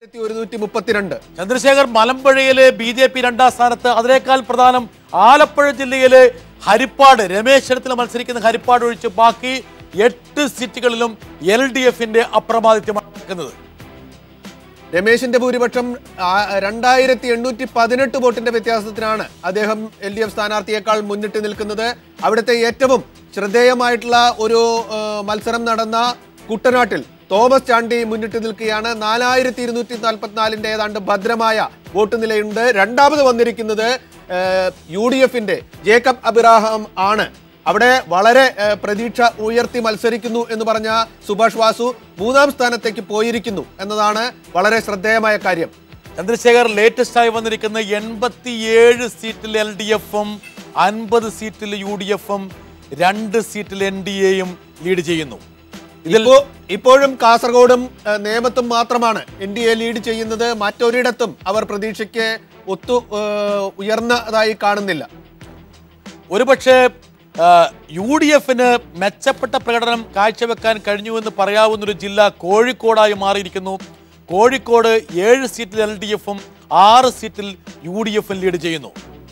ഒരുന്നൂറ്റി മുപ്പത്തിരണ്ട് ചന്ദ്രശേഖർ മലമ്പുഴയിലെ ബി ജെ പി രണ്ടാം സ്ഥാനത്ത് അതിനേക്കാൾ പ്രധാനം ആലപ്പുഴ ജില്ലയിലെ ഹരിപ്പാട് രമേശ് ചെന്നിത്തല മത്സരിക്കുന്ന ഹരിപ്പാട് ഒഴിച്ച് ബാക്കി എട്ട് സീറ്റുകളിലും എൽ ഡി എഫിന്റെ അപ്രമാദിത്യമാണ് നടക്കുന്നത് രമേശിന്റെ ഭൂരിപക്ഷം ആ, രണ്ടായിരത്തി എണ്ണൂറ്റി പതിനെട്ട് വോട്ടിന്റെ വ്യത്യാസത്തിനാണ് അദ്ദേഹം എൽ ഡി എഫ് സ്ഥാനാർത്ഥിയേക്കാൾ മുന്നിട്ട് നിൽക്കുന്നത് അവിടുത്തെ ഏറ്റവും ശ്രദ്ധേയമായിട്ടുള്ള ഒരു ആ, മത്സരം നടന്ന കുട്ടനാട്ടിൽ തോമസ് ചാണ്ടി മുന്നിട്ട് നിൽക്കുകയാണ് നാലായിരത്തി ഇരുന്നൂറ്റി നാൽപ്പത്തിനാലിന്റെ ഏതാണ്ട് ഭദ്രമായ വോട്ട് നിലയുണ്ട് രണ്ടാമത് വന്നിരിക്കുന്നത് യു ഡി എഫിന്റെ ജേക്കബ് അബ്രാഹാം ആണ് അവിടെ വളരെ ഏഹ്, പ്രതീക്ഷ ഉയർത്തി മത്സരിക്കുന്നു എന്ന് പറഞ്ഞ സുഭാഷ് വാസു മൂന്നാം സ്ഥാനത്തേക്ക് പോയിരിക്കുന്നു എന്നതാണ് വളരെ ശ്രദ്ധേയമായ കാര്യം ചന്ദ്രശേഖർ ലേറ്റസ്റ്റ് ആയി വന്നിരിക്കുന്ന എൺപത്തിയേഴ് സീറ്റിൽ എൽ ഡി എഫും അൻപത് സീറ്റിൽ യു ഡി എഫും രണ്ട് സീറ്റിൽ എൻ ഡി എയും ലീഡ് ചെയ്യുന്നു ഇതിപ്പോ ഇപ്പോഴും കാസർഗോഡും ഏഹ്, നേമത്തും മാത്രമാണ് എൻ ഡി എ ലീഡ് ചെയ്യുന്നത് മറ്റൊരിടത്തും അവർ പ്രതീക്ഷയ്ക്ക് ഒത്തു ഏഹ്, ഉയർന്നതായി കാണുന്നില്ല ഒരുപക്ഷെ യു ഡി എഫിന് മെച്ചപ്പെട്ട പ്രകടനം കാഴ്ചവെക്കാൻ കഴിഞ്ഞുവെന്ന് പറയാവുന്നൊരു ജില്ല കോഴിക്കോടായി മാറിയിരിക്കുന്നു കോഴിക്കോട് ഏഴ് സീറ്റിൽ എൽ ഡി എഫും ആറ് സീറ്റിൽ യു ഡി എഫും ലീഡ് ചെയ്യുന്നു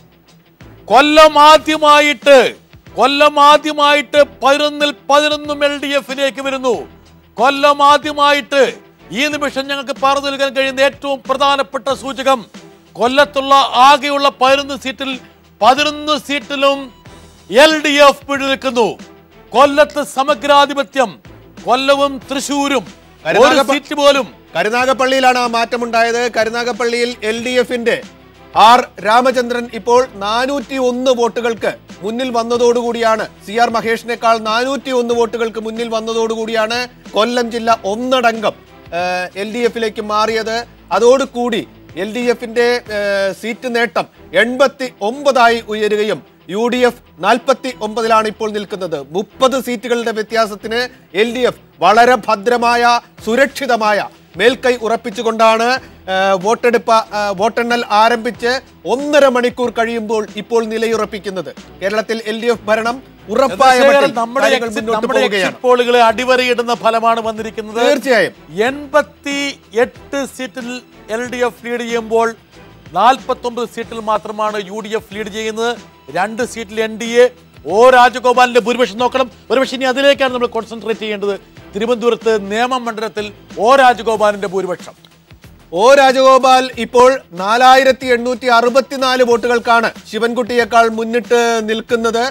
കൊല്ലം ആദ്യമായിട്ട് കൊല്ലം ആദ്യമായിട്ട് പതിനൊന്നിൽ പതിനൊന്നും എൽ ഡി എഫിലേക്ക് വരുന്നു കൊല്ലം ആദ്യമായിട്ട് ഈ നിമിഷം ഞങ്ങൾക്ക് പറഞ്ഞു നൽകാൻ കഴിയുന്ന ഏറ്റവും പ്രധാനപ്പെട്ട സൂചകം കൊല്ലത്തുള്ള ആകെയുള്ള പതിനൊന്ന് സീറ്റിൽ പതിനൊന്ന് സീറ്റിലും എൽ ഡി എഫ് പിടിനിൽക്കുന്നു കൊല്ലത്ത് സമഗ്രാധിപത്യം കൊല്ലവും തൃശൂരും ഒരു കരുനാഗപ്പ- സീറ്റ് പോലും കരുനാഗപ്പള്ളിയിലാണ് ആ മാറ്റമുണ്ടായത് കരുനാഗപ്പള്ളിയിൽ എൽ ഡി എഫിന്റെ ആർ രാമചന്ദ്രൻ ഇപ്പോൾ നാനൂറ്റി ഒന്ന് വോട്ടുകൾക്ക് മുന്നിൽ വന്നതോടുകൂടിയാണ് സി ആർ മഹേഷിനേക്കാൾ നാനൂറ്റി ഒന്ന് വോട്ടുകൾക്ക് മുന്നിൽ വന്നതോടുകൂടിയാണ് കൊല്ലം ജില്ല ഒന്നടങ്കം എൽ ഡി എഫിലേക്ക് മാറിയത് അതോടുകൂടി എൽ ഡി എഫിന്റെ സീറ്റ് നേട്ടം എൺപത്തി ഒമ്പതായി ഉയരുകയും യു ഡി എഫ് നാൽപ്പത്തി ഒമ്പതിലാണ് ഇപ്പോൾ നിൽക്കുന്നത് മുപ്പത് സീറ്റുകളുടെ വ്യത്യാസത്തിന് എൽ ഡി എഫ് വളരെ ഭദ്രമായ സുരക്ഷിതമായ മേൽക്കൈ ഉറപ്പിച്ചുകൊണ്ടാണ് ആ, വോട്ടെടുപ്പ് ആ, വോട്ടെണ്ണൽ ആരംഭിച്ച് ഒന്നര മണിക്കൂർ കഴിയുമ്പോൾ ഇപ്പോൾ നിലയുറപ്പിക്കുന്നത് കേരളത്തിൽ എൽ ഡി എഫ് ഭരണം ഉറപ്പായ ചന്ദ്രശേഖരൻ, മട്ടിൽ നമ്മുടെ കാര്യങ്ങൾ exit- മുന്നോട്ട് നമ്മുടെ പോവുകയാണ് എക്സിറ്റ് പോളുകളെ അടിവരയിടുന്ന ഫലമാണ് വന്നിരിക്കുന്നത് തീർച്ചയായും എൺപത്തി എട്ട് സീറ്റിൽ എൽ ഡി എഫ് ലീഡ് ചെയ്യുമ്പോൾ നാൽപ്പത്തി ഒമ്പത് സീറ്റിൽ മാത്രമാണ് യു ഡി എഫ് ലീഡ് ചെയ്യുന്നത് രണ്ട് സീറ്റിൽ എൻ ഡി എ ഓ രാജഗോപാലിന്റെ ഭൂരിപക്ഷം നോക്കണം ഒരുപക്ഷെ ഇനി അതിലേക്കാണ് നമ്മൾ കോൺസെൻട്രേറ്റ് ചെയ്യേണ്ടത് തിരുവനന്തപുരത്ത് നിയമമണ്ഡലത്തിൽ ഓ രാജഗോപാലിന്റെ ഭൂരിപക്ഷം ഒ രാജഗോപാൽ ഇപ്പോൾ നാലായിരത്തി എണ്ണൂറ്റി അറുപത്തിനാല് വോട്ടുകൾക്കാണ് ശിവൻകുട്ടിയേക്കാൾ മുന്നിട്ട് നിൽക്കുന്നത്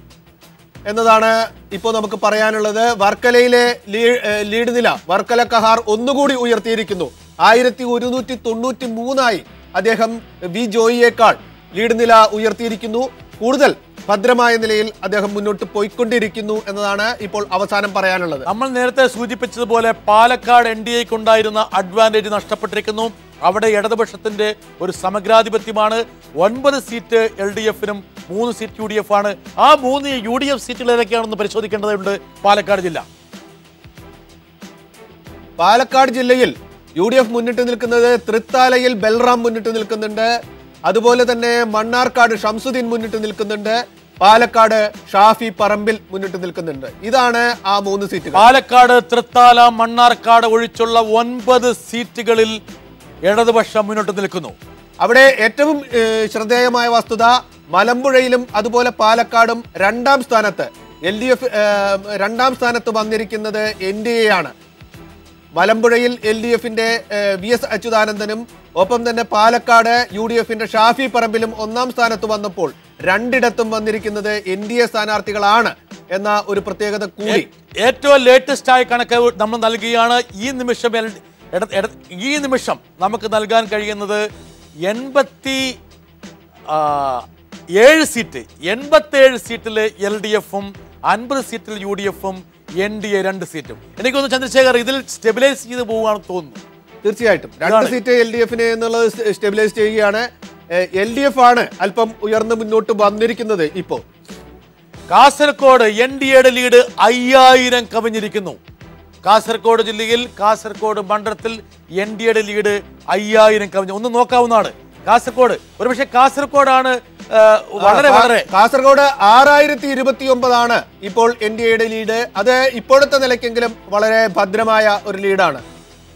എന്നതാണ് ഇപ്പോൾ നമുക്ക് പറയാനുള്ളത് വർക്കലയിലെ ലീ- ഏഹ് ലീഡ് നില വർക്കല കഹാർ ഒന്നുകൂടി ഉയർത്തിയിരിക്കുന്നു ആയിരത്തി ഒരുന്നൂറ്റി തൊണ്ണൂറ്റി മൂന്നായി അദ്ദേഹം വി ജോയിയേക്കാൾ ലീഡ് നില ഉയർത്തിയിരിക്കുന്നു കൂടുതൽ ഭദ്രമായ നിലയിൽ അദ്ദേഹം മുന്നോട്ട് പോയിക്കൊണ്ടിരിക്കുന്നു എന്നതാണ് ഇപ്പോൾ അവസാനം പറയാനുള്ളത് നമ്മൾ നേരത്തെ സൂചിപ്പിച്ചതുപോലെ പാലക്കാട് എൻ ഡി എക്ക് ഉണ്ടായിരുന്ന അഡ്വാൻറ്റേജ് നഷ്ടപ്പെട്ടിരിക്കുന്നു അവിടെ ഇടതുപക്ഷത്തിന്റെ ഒരു സമഗ്രാധിപത്യമാണ് ഒൻപത് സീറ്റ് എൽ ഡി എഫിനും മൂന്ന് സീറ്റ് യു ഡി എഫ് ആണ് ആ മൂന്ന് യു ഡി എഫ് സീറ്റുകൾ ഏതൊക്കെയാണെന്ന് പരിശോധിക്കേണ്ടതുണ്ട് പാലക്കാട് ജില്ല പാലക്കാട് ജില്ലയിൽ യു ഡി എഫ് മുന്നിട്ട് നിൽക്കുന്നത് തൃത്താലയിൽ ബൽറാം മുന്നിട്ട് നിൽക്കുന്നുണ്ട് അതുപോലെ തന്നെ മണ്ണാർക്കാട് ഷംസുദ്ദീൻ മുന്നിട്ട് നിൽക്കുന്നുണ്ട് പാലക്കാട് ഷാഫി പറമ്പിൽ മുന്നിട്ട് നിൽക്കുന്നുണ്ട് ഇതാണ് ആ മൂന്ന് സീറ്റുകൾ പാലക്കാട് തൃത്താല മണ്ണാർക്കാട് ഒഴിച്ചുള്ള ഒൻപത് സീറ്റുകളിൽ ഇടതുപക്ഷം മുന്നോട്ട് നിൽക്കുന്നു അവിടെ ഏറ്റവും ഏഹ്, ശ്രദ്ധേയമായ വസ്തുത മലമ്പുഴയിലും അതുപോലെ പാലക്കാടും രണ്ടാം സ്ഥാനത്ത് എൽ ഡി എഫ് രണ്ടാം സ്ഥാനത്ത് വന്നിരിക്കുന്നത് എൻ ഡി എ ആണ് മലമ്പുഴയിൽ എൽ ഡി എഫിന്റെ വി എസ് അച്യുതാനന്ദനും ഒപ്പം തന്നെ പാലക്കാട് യു ഡി എഫിന്റെ ഷാഫി പറമ്പിലും ഒന്നാം സ്ഥാനത്ത് വന്നപ്പോൾ രണ്ടിടത്തും വന്നിരിക്കുന്നത് എൻ ഡി എ സ്ഥാനാർത്ഥികളാണ് എന്ന ഒരു പ്രത്യേകത കൂടി ഏറ്റവും ലേറ്റസ്റ്റ് ആയ കണക്ക് നമ്മൾ നൽകുകയാണ് ഈ നിമിഷം എൽ- ഇട- ഇട- ഈ നിമിഷം നമുക്ക് നൽകാൻ കഴിയുന്നത് എൺപത്തി ആ, ഏഴ് സീറ്റ് എൺപത്തേഴ് സീറ്റിൽ എൽ ഡി എഫും അൻപത് സീറ്റിൽ യു ഡി എഫും എൻ ഡി എ രണ്ട് സീറ്റും എനിക്കൊന്ന് ചന്ദ്രശേഖർ ഇതിൽ സ്റ്റെബിലൈസ് ചെയ്ത് പോവുകയാണെന്ന് തോന്നുന്നു തീർച്ചയായിട്ടും രണ്ട് ഇതാണ്. സീറ്റ് എൽ ഡി എഫിന് എന്നുള്ളത് സ്റ്റെബിലൈസ് ചെയ്യുകയാണ് എൽ ഡി എഫ് ആണ് അല്പം ഉയർന്ന് മുന്നോട്ട് വന്നിരിക്കുന്നത് ഇപ്പോൾ കാസർഗോഡ് എൻ ഡി എയുടെ ലീഡ് അയ്യായിരം കവിഞ്ഞിരിക്കുന്നു കാസർഗോഡ് ജില്ലയിൽ കാസർഗോഡ് മണ്ഡലത്തിൽ എൻ ഡി എയുടെ ലീഡ് അയ്യായിരം കവിഞ്ഞു ഒന്ന് നോക്കാവുന്നതാണ് കാസർഗോഡ് ഒരുപക്ഷെ കാസർഗോഡാണ് ആ, വളരെ വളരെ കാസർഗോഡ് ആറായിരത്തി ഇരുപത്തി ഒമ്പതാണ് ഇപ്പോൾ എൻ ഡി എയുടെ ലീഡ് അത് ഇപ്പോഴത്തെ നിലയ്ക്കെങ്കിലും വളരെ ഭദ്രമായ ഒരു ലീഡാണ്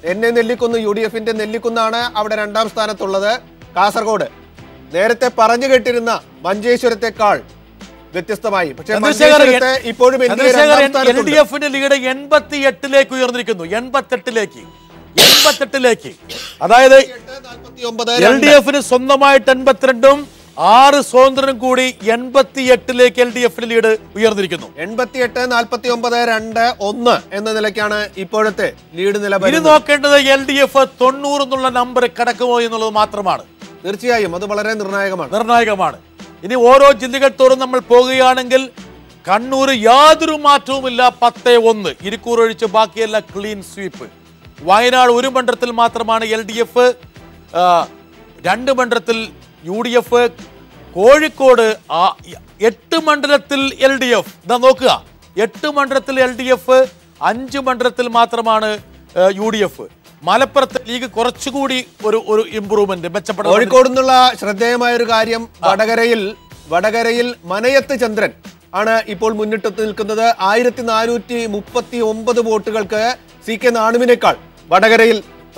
എന്നെ നെല്ലിക്കുന്ന് യു ഡി എഫിന്റെ നെല്ലിക്കുന്നാണ് അവിടെ രണ്ടാം സ്ഥാനത്തുള്ളത് കാസർഗോഡ് നേരത്തെ പറഞ്ഞു കേട്ടിരുന്ന മഞ്ചേശ്വരത്തെക്കാൾ വ്യത്യസ്തമായി പക്ഷേ ചന്ദ്രശേഖർ മഞ്ചേശ്വരത്തെ ഇപ്പോഴും എൻ ഡി എ ചന്ദ്രശേഖർ രണ്ടാം എൽ ഡി സ്ഥാനത്തുണ്ട് എഫിന്റെ ലീഡ് എൺപത്തി എട്ടിലേക്ക് ഉയർന്നിരിക്കുന്നു എൺപത്തെട്ടിലേക്ക് എൺപത്തെട്ടിലേക്ക് അതായത് നാൽപ്പത്തിയൊമ്പത് എൽ ഡി എഫിന് സ്വന്തമായിട്ട് എൺപത്തിരണ്ടും ആറ് സ്വതന്ത്രനും കൂടി എൺപത്തി എട്ടിലേക്ക് എൽ ഡി എഫിന് ലീഡ് ഉയർന്നിരിക്കുന്നു എൺപത്തിയെട്ട് നാൽപ്പത്തി ഒമ്പത് രണ്ട് ഒന്ന് എന്ന നിലയ്ക്കാണ് ഇപ്പോഴത്തെ ലീഡ് നില ഇനി വരുന്നത്. നോക്കേണ്ടത് എൽ ഡി എഫ് തൊണ്ണൂറ് എന്നുള്ള നമ്പർ കടക്കുമോ എന്നുള്ളത് മാത്രമാണ് തീർച്ചയായും അത് വളരെ നിർണായകമാണ് നിർണായകമാണ് ഇനി ഓരോ ജില്ലകൾ തോറും നമ്മൾ പോകുകയാണെങ്കിൽ കണ്ണൂർ യാതൊരു മാറ്റവുമില്ല പത്ത് ഒന്ന് ഇരിക്കൂർ ഒഴിച്ച് ബാക്കിയെല്ലാം ക്ലീൻ സ്വീപ്പ് വയനാട് ഒരു മണ്ഡലത്തിൽ മാത്രമാണ് എൽ ഡി എഫ് രണ്ട് മണ്ഡലത്തിൽ യു ഡി എഫ് കോഴിക്കോട് ആ എട്ട് മണ്ഡലത്തിൽ എൽ ഡി എഫ് ഇതാ നോക്കുക എട്ട് മണ്ഡലത്തിൽ എൽ ഡി എഫ് അഞ്ച് മണ്ഡലത്തിൽ മാത്രമാണ് യു ഡി എഫ് മലപ്പുറത്ത് ലീഗ് കുറച്ചുകൂടി ഒരു ഒരു ഇമ്പ്രൂവ്മെന്റ് മെച്ചപ്പെട്ട കോഴിക്കോട് നിന്നുള്ള ശ്രദ്ധേയമായ ഒരു കാര്യം വടകരയിൽ വടകരയിൽ മനയത്ത് ചന്ദ്രൻ ആണ് ഇപ്പോൾ മുന്നിട്ട് നിൽക്കുന്നത് ആയിരത്തി നാനൂറ്റി മുപ്പത്തി ഒമ്പത് വോട്ടുകൾക്ക് സി കെ നാണുവിനേക്കാൾ വടകരയിൽ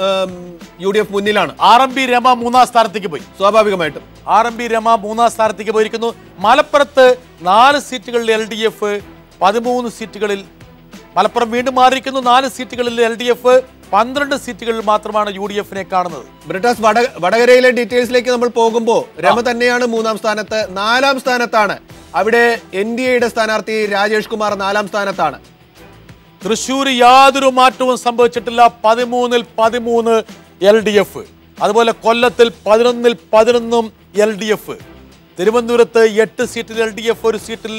യു ഡി എഫ് മുന്നിലാണ് ആർ എം ബി രമ മൂന്നാം സ്ഥാനത്തേക്ക് പോയി സ്വാഭാവികമായിട്ടും ആർ എം ബി രമ മൂന്നാം സ്ഥാനത്തേക്ക് പോയിരിക്കുന്നു മലപ്പുറത്ത് നാല് സീറ്റുകളിൽ എൽ ഡി എഫ് പതിമൂന്ന് സീറ്റുകളിൽ മലപ്പുറം വീണ്ടും മാറിയിരിക്കുന്നു നാല് സീറ്റുകളിൽ എൽ ഡി എഫ് പന്ത്രണ്ട് സീറ്റുകളിൽ മാത്രമാണ് യു ഡി എഫിനെ കാണുന്നത് ബ്രിട്ടാസ് വട വടകരയിലെ ഡീറ്റെയിൽസിലേക്ക് നമ്മൾ പോകുമ്പോൾ രമ തന്നെയാണ് മൂന്നാം സ്ഥാനത്ത് നാലാം സ്ഥാനത്താണ് അവിടെ എൻ ഡി എയുടെ സ്ഥാനാർത്ഥി രാജേഷ് കുമാർ നാലാം സ്ഥാനത്താണ് തൃശ്ശൂർ യാതൊരു മാറ്റവും സംഭവിച്ചിട്ടില്ല പതിമൂന്നിൽ പതിമൂന്ന് എൽ ഡി എഫ് അതുപോലെ കൊല്ലത്തിൽ പതിനൊന്നിൽ പതിനൊന്നും എൽ ഡി എഫ് തിരുവനന്തപുരത്ത് എട്ട് സീറ്റിൽ എൽ ഡി എഫ് ഒരു സീറ്റിൽ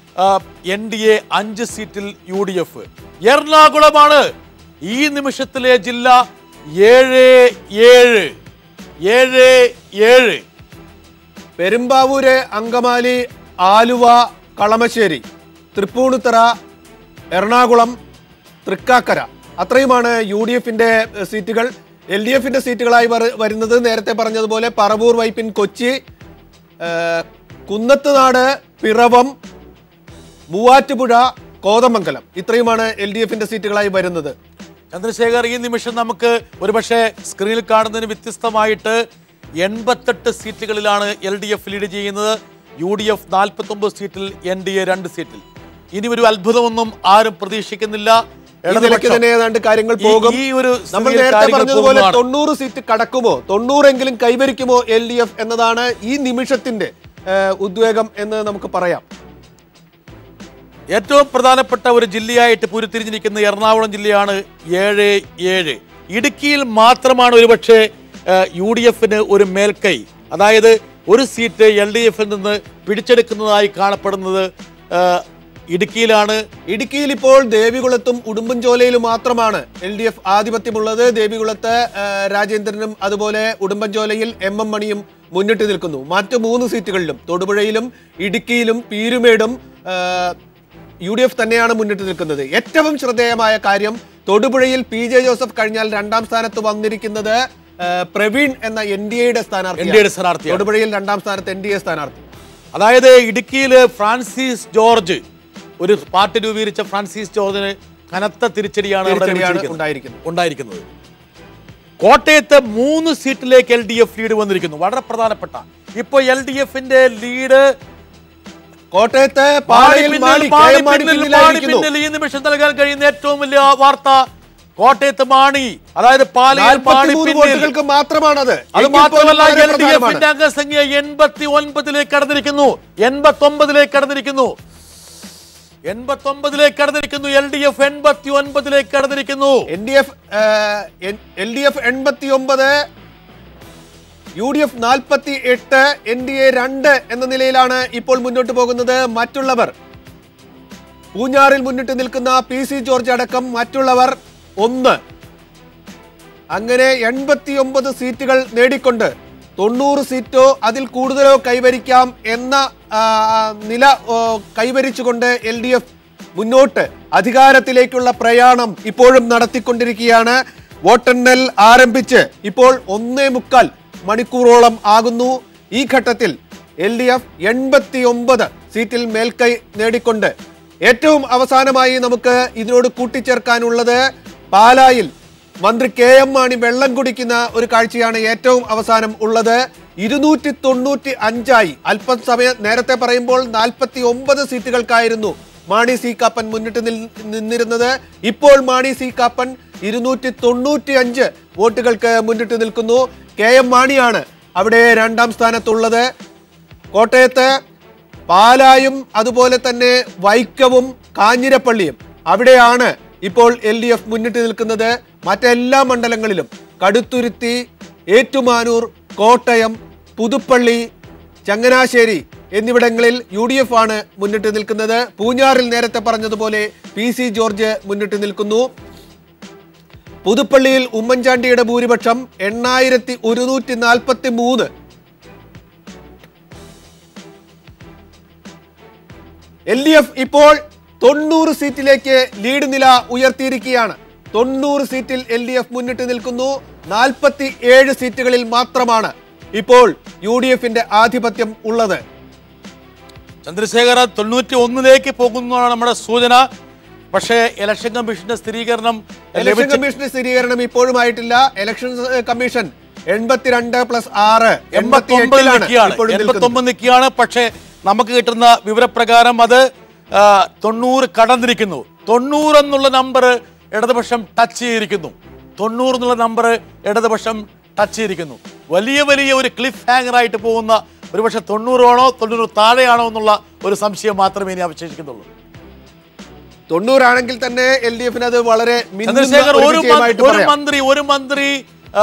എൻ ഡി എ അഞ്ച് സീറ്റിൽ യു ഡി എഫ് എറണാകുളമാണ് ഈ നിമിഷത്തിലെ ജില്ല ഏഴ് ഏഴ് ഏഴ് ഏഴ് പെരുമ്പാവൂര് അങ്കമാലി ആലുവ കളമശ്ശേരി തൃപ്പൂണിത്തറ എറണാകുളം തൃക്കാക്കര അത്രയുമാണ് യു ഡി എഫിന്റെ സീറ്റുകൾ എൽ ഡി എഫിന്റെ സീറ്റുകളായി വര- വരുന്നത് നേരത്തെ പറഞ്ഞതുപോലെ പറവൂർ വൈപ്പിൻ കൊച്ചി ഏഹ്, കുന്നത്തുനാട് പിറവം മൂവാറ്റുപുഴ കോതമംഗലം ഇത്രയുമാണ് എൽ ഡി എഫിന്റെ സീറ്റുകളായി വരുന്നത് ചന്ദ്രശേഖർ ഈ നിമിഷം നമുക്ക് ഒരുപക്ഷെ സ്ക്രീനിൽ കാണുന്നതിന് വ്യത്യസ്തമായിട്ട് എൺപത്തെട്ട് സീറ്റുകളിലാണ് എൽ ഡി എഫ് ലീഡ് ചെയ്യുന്നത് യു ഡി എഫ് നാൽപ്പത്തി ഒമ്പത് സീറ്റിൽ എൻ ഡി എ രണ്ട് സീറ്റിൽ ഇനി ഒരു അത്ഭുതമൊന്നും ആരും പ്രതീക്ഷിക്കുന്നില്ല ഈ നിലയ്ക്ക് ഇടതുപക്ഷം തന്നെ ഏതാണ്ട് കാര്യങ്ങൾ ഈ- പോകും ഈ ഒരു നമ്മൾ സ്ഥിതിയിൽ നേരത്തെ കാര്യങ്ങൾ പറഞ്ഞതുപോലെ പോകുന്നതാണ്. തൊണ്ണൂറ് സീറ്റ് കടക്കുമോ തൊണ്ണൂറെങ്കിലും കൈവരിക്കുമോ എൽ ഡി എഫ് എന്നതാണ് ഈ നിമിഷത്തിന്റെ ഏഹ്, ഉദ്വേഗം എന്ന് നമുക്ക് പറയാം ഏറ്റവും പ്രധാനപ്പെട്ട ഒരു ജില്ലയായിട്ട് പൂരിത്തിരിഞ്ഞിരിക്കുന്ന എറണാകുളം ജില്ലയാണ് ഏഴ് ഏഴ് ഇടുക്കിയിൽ മാത്രമാണ് ഒരുപക്ഷെ യു ഡി എഫിന് ഒരു മേൽക്കൈ അതായത് ഒരു സീറ്റ് എൽ ഡി എഫിൽ നിന്ന് പിടിച്ചെടുക്കുന്നതായി കാണപ്പെടുന്നത് ആ, ഇടുക്കിയിലാണ് ഇടുക്കിയിൽ ഇപ്പോൾ ദേവികുളത്തും ഉടുമ്പൻചോലയിലും മാത്രമാണ് എൽ ഡി എഫ് ആധിപത്യമുള്ളത് ദേവികുളത്ത് ഏഹ്, രാജേന്ദ്രനും അതുപോലെ ഉടുമ്പൻചോലയിൽ എം എം മണിയും മുന്നിട്ട് നിൽക്കുന്നു മറ്റു മൂന്ന് സീറ്റുകളിലും തൊടുപുഴയിലും ഇടുക്കിയിലും പീരുമേടും ഏഹ്, യു ഡി എഫ് തന്നെയാണ് മുന്നിട്ട് നിൽക്കുന്നത് ഏറ്റവും ശ്രദ്ധേയമായ കാര്യം തൊടുപുഴയിൽ പി ജെ ജോസഫ് കഴിഞ്ഞാൽ രണ്ടാം സ്ഥാനത്ത് വന്നിരിക്കുന്നത് ഏഹ്, പ്രവീൺ എന്ന എൻ ഡി എയുടെ സ്ഥാനാർത്ഥി എൻ ഡി എയുടെ സ്ഥാനാർത്ഥിയാണ് തൊടുപുഴയിൽ രണ്ടാം സ്ഥാനത്ത് എൻ ഡി എ സ്ഥാനാർത്ഥി അതായത് ഇടുക്കിയിൽ ഫ്രാൻസിസ് ജോർജ് ഒരു പാർട്ടി രൂപീകരിച്ച ഫ്രാൻസിസ് ജോർജിന് കനത്ത തിരിച്ചടിയാണ് അവിടെ തിരിച്ചടിയാണ് ലഭിച്ചിരിക്കുന്നത്. ഉണ്ടായിരിക്കുന്നത് ഉണ്ടായിരിക്കുന്നത് കോട്ടയത്ത് മൂന്ന് സീറ്റിലേക്ക് എൽ ഡി എഫ് ലീഡ് വന്നിരിക്കുന്നു വളരെ പ്രധാനപ്പെട്ട ഇപ്പൊ എൽ ഡി എഫിന്റെ ലീഡ് കോട്ടയത്ത് പാളയിൽ മാണി കെ എം മാണി പിന്നിലായിരിക്കുന്നു പിന്നിൽ ഈ നിമിഷം നൽകാൻ കഴിയുന്ന ഏറ്റവും വലിയ വാർത്ത കോട്ടയത്ത് മാണി അതായത് പാലയിൽ മാണി 43 പിന്നിൽ വോട്ടുകൾക്ക് മാത്രമാണത് അത് എങ്കിൽ മാത്രമല്ല പോലും എൽ വളരെ ഡി പ്രധാനമാണ്. എഫിന്റെ അംഗസംഖ്യ എൺപത്തി ഒൻപതിലേക്ക് കടന്നിരിക്കുന്നു എൺപത്തി ഒമ്പതിലേക്ക് കടന്നിരിക്കുന്നു എൺപത്തി ഒമ്പതിലേക്ക് കടന്നിരിക്കുന്നു എൽ ഡി എഫ് എൺപത്തി ഒൻപതിലേക്ക് കടന്നിരിക്കുന്നു N D F L D F എൺപത്തി ഒമ്പത് യു ഡി എഫ് നാൽപ്പത്തി എട്ട് എൻ ഡി എ രണ്ട് എന്ന നിലയിലാണ് ഇപ്പോൾ മുന്നോട്ട് പോകുന്നത് മറ്റുള്ളവർ പൂഞ്ഞാറിൽ മുന്നിട്ട് നിൽക്കുന്ന പി സി ജോർജ് അടക്കം മറ്റുള്ളവർ ഒന്ന് അങ്ങനെ എൺപത്തി ഒമ്പത് സീറ്റുകൾ നേടിക്കൊണ്ട് തൊണ്ണൂറ് സീറ്റോ അതിൽ കൂടുതലോ കൈവരിക്കാം എന്ന ആ, നില ഓ, കൈവരിച്ചുകൊണ്ട് എൽ ഡി എഫ് മുന്നോട്ട് അധികാരത്തിലേക്കുള്ള പ്രയാണം ഇപ്പോഴും നടത്തിക്കൊണ്ടിരിക്കുകയാണ് വോട്ടെണ്ണൽ ആരംഭിച്ച് ഇപ്പോൾ ഒന്നേ മുക്കാൽ മണിക്കൂറോളം ആകുന്നു ഈ ഘട്ടത്തിൽ എൽ ഡി എഫ് എൺപത്തി ഒമ്പത് സീറ്റിൽ മേൽക്കൈ നേടിക്കൊണ്ട് ഏറ്റവും അവസാനമായി നമുക്ക് ഇതിനോട് കൂട്ടിച്ചേർക്കാനുള്ളത് പാലായിൽ മന്ത്രി കെ എം മാണി വെള്ളം കുടിക്കുന്ന ഒരു കാഴ്ചയാണ് ഏറ്റവും അവസാനം ഉള്ളത് ഇരുന്നൂറ്റി തൊണ്ണൂറ്റി അഞ്ചായി അല്പം സമയം നേരത്തെ പറയുമ്പോൾ നാൽപ്പത്തി ഒമ്പത് സീറ്റുകൾക്കായിരുന്നു മാണി സി കാപ്പൻ മുന്നിട്ട് നിൽ- നിന്നിരുന്നത് ഇപ്പോൾ മാണി സി കാപ്പൻ ഇരുന്നൂറ്റി തൊണ്ണൂറ്റി അഞ്ച് വോട്ടുകൾക്ക് മുന്നിട്ട് നിൽക്കുന്നു കെ എം മാണിയാണ് അവിടെ രണ്ടാം സ്ഥാനത്തുള്ളത് കോട്ടയത്ത് പാലായും അതുപോലെ തന്നെ വൈക്കവും കാഞ്ഞിരപ്പള്ളിയും അവിടെയാണ് ഇപ്പോൾ എൽ ഡി എഫ് മുന്നിട്ട് നിൽക്കുന്നത് മറ്റെല്ലാ മണ്ഡലങ്ങളിലും കടുത്തുരുത്തി ഏറ്റുമാനൂർ കോട്ടയം പുതുപ്പള്ളി ചങ്ങനാശ്ശേരി എന്നിവിടങ്ങളിൽ യു ഡി എഫ് ആണ് മുന്നിട്ട് നിൽക്കുന്നത് പൂഞ്ഞാറിൽ നേരത്തെ പറഞ്ഞതുപോലെ പി സി ജോർജ് മുന്നിട്ട് നിൽക്കുന്നു പുതുപ്പള്ളിയിൽ ഉമ്മൻചാണ്ടിയുടെ ഭൂരിപക്ഷം എണ്ണായിരത്തി ഒരുന്നൂറ്റി നാൽപ്പത്തി മൂന്ന് എൽ ഡി എഫ് ഇപ്പോൾ തൊണ്ണൂറ് സീറ്റിലേക്ക് ലീഡ് നില ഉയർത്തിയിരിക്കുകയാണ് തൊണ്ണൂറ് സീറ്റിൽ എൽ ഡി എഫ് മുന്നിട്ട് നിൽക്കുന്നു നാൽപ്പത്തി ഏഴ് സീറ്റുകളിൽ മാത്രമാണ് ഇപ്പോൾ യു ഡി എഫിന്റെ ആധിപത്യം ഉള്ളത് ചന്ദ്രശേഖര തൊണ്ണൂറ്റി ഒന്നിലേക്ക് പോകുന്നതാണ് നമ്മുടെ സൂചന പക്ഷേ ഇലക്ഷൻ കമ്മീഷന്റെ സ്ഥിരീകരണം ഇലക്ഷൻ ലഭിച്ച കമ്മീഷന്റെ സ്ഥിരീകരണം ഇപ്പോഴും ആയിട്ടില്ല ഇലക്ഷൻ കമ്മീഷൻ എൺപത്തിരണ്ട് പ്ലസ് ആറ് എൺപത്തി ഒമ്പതിൽ നിൽക്കുകയാണ് എൺപത്തി ഒമ്പത് നിൽക്കുകയാണ് പക്ഷേ നമുക്ക് കിട്ടുന്ന വിവരപ്രകാരം അത് ആ, തൊണ്ണൂറ് കടന്നിരിക്കുന്നു തൊണ്ണൂറ് എന്നുള്ള നമ്പർ ഇടതുപക്ഷം ടച്ച് ചെയ്തിരിക്കുന്നു തൊണ്ണൂറ് എന്നുള്ള നമ്പർ ഇടതുപക്ഷം ടച്ച് ചെയ്തിരിക്കുന്നു വലിയ വലിയ ഒരു ക്ലിഫ് ഹാങ്ങർ ആയിട്ട് പോകുന്ന ഒരുപക്ഷെ തൊണ്ണൂറാണോ തൊണ്ണൂറ് താഴെയാണോ എന്നുള്ള ഒരു സംശയം മാത്രമേ ഇനി അവശേഷിക്കുന്നുള്ളൂ തൊണ്ണൂറാണെങ്കിൽ തന്നെ എൽ ഡി എഫിന് അത് വളരെ മിന്നുന്ന ചന്ദ്രശേഖർ ഒരു ഒരു വിജയമായിട്ട് മന്ത്രി- ഒരു പറയാം. മന്ത്രി ഒരു മന്ത്രി ആ,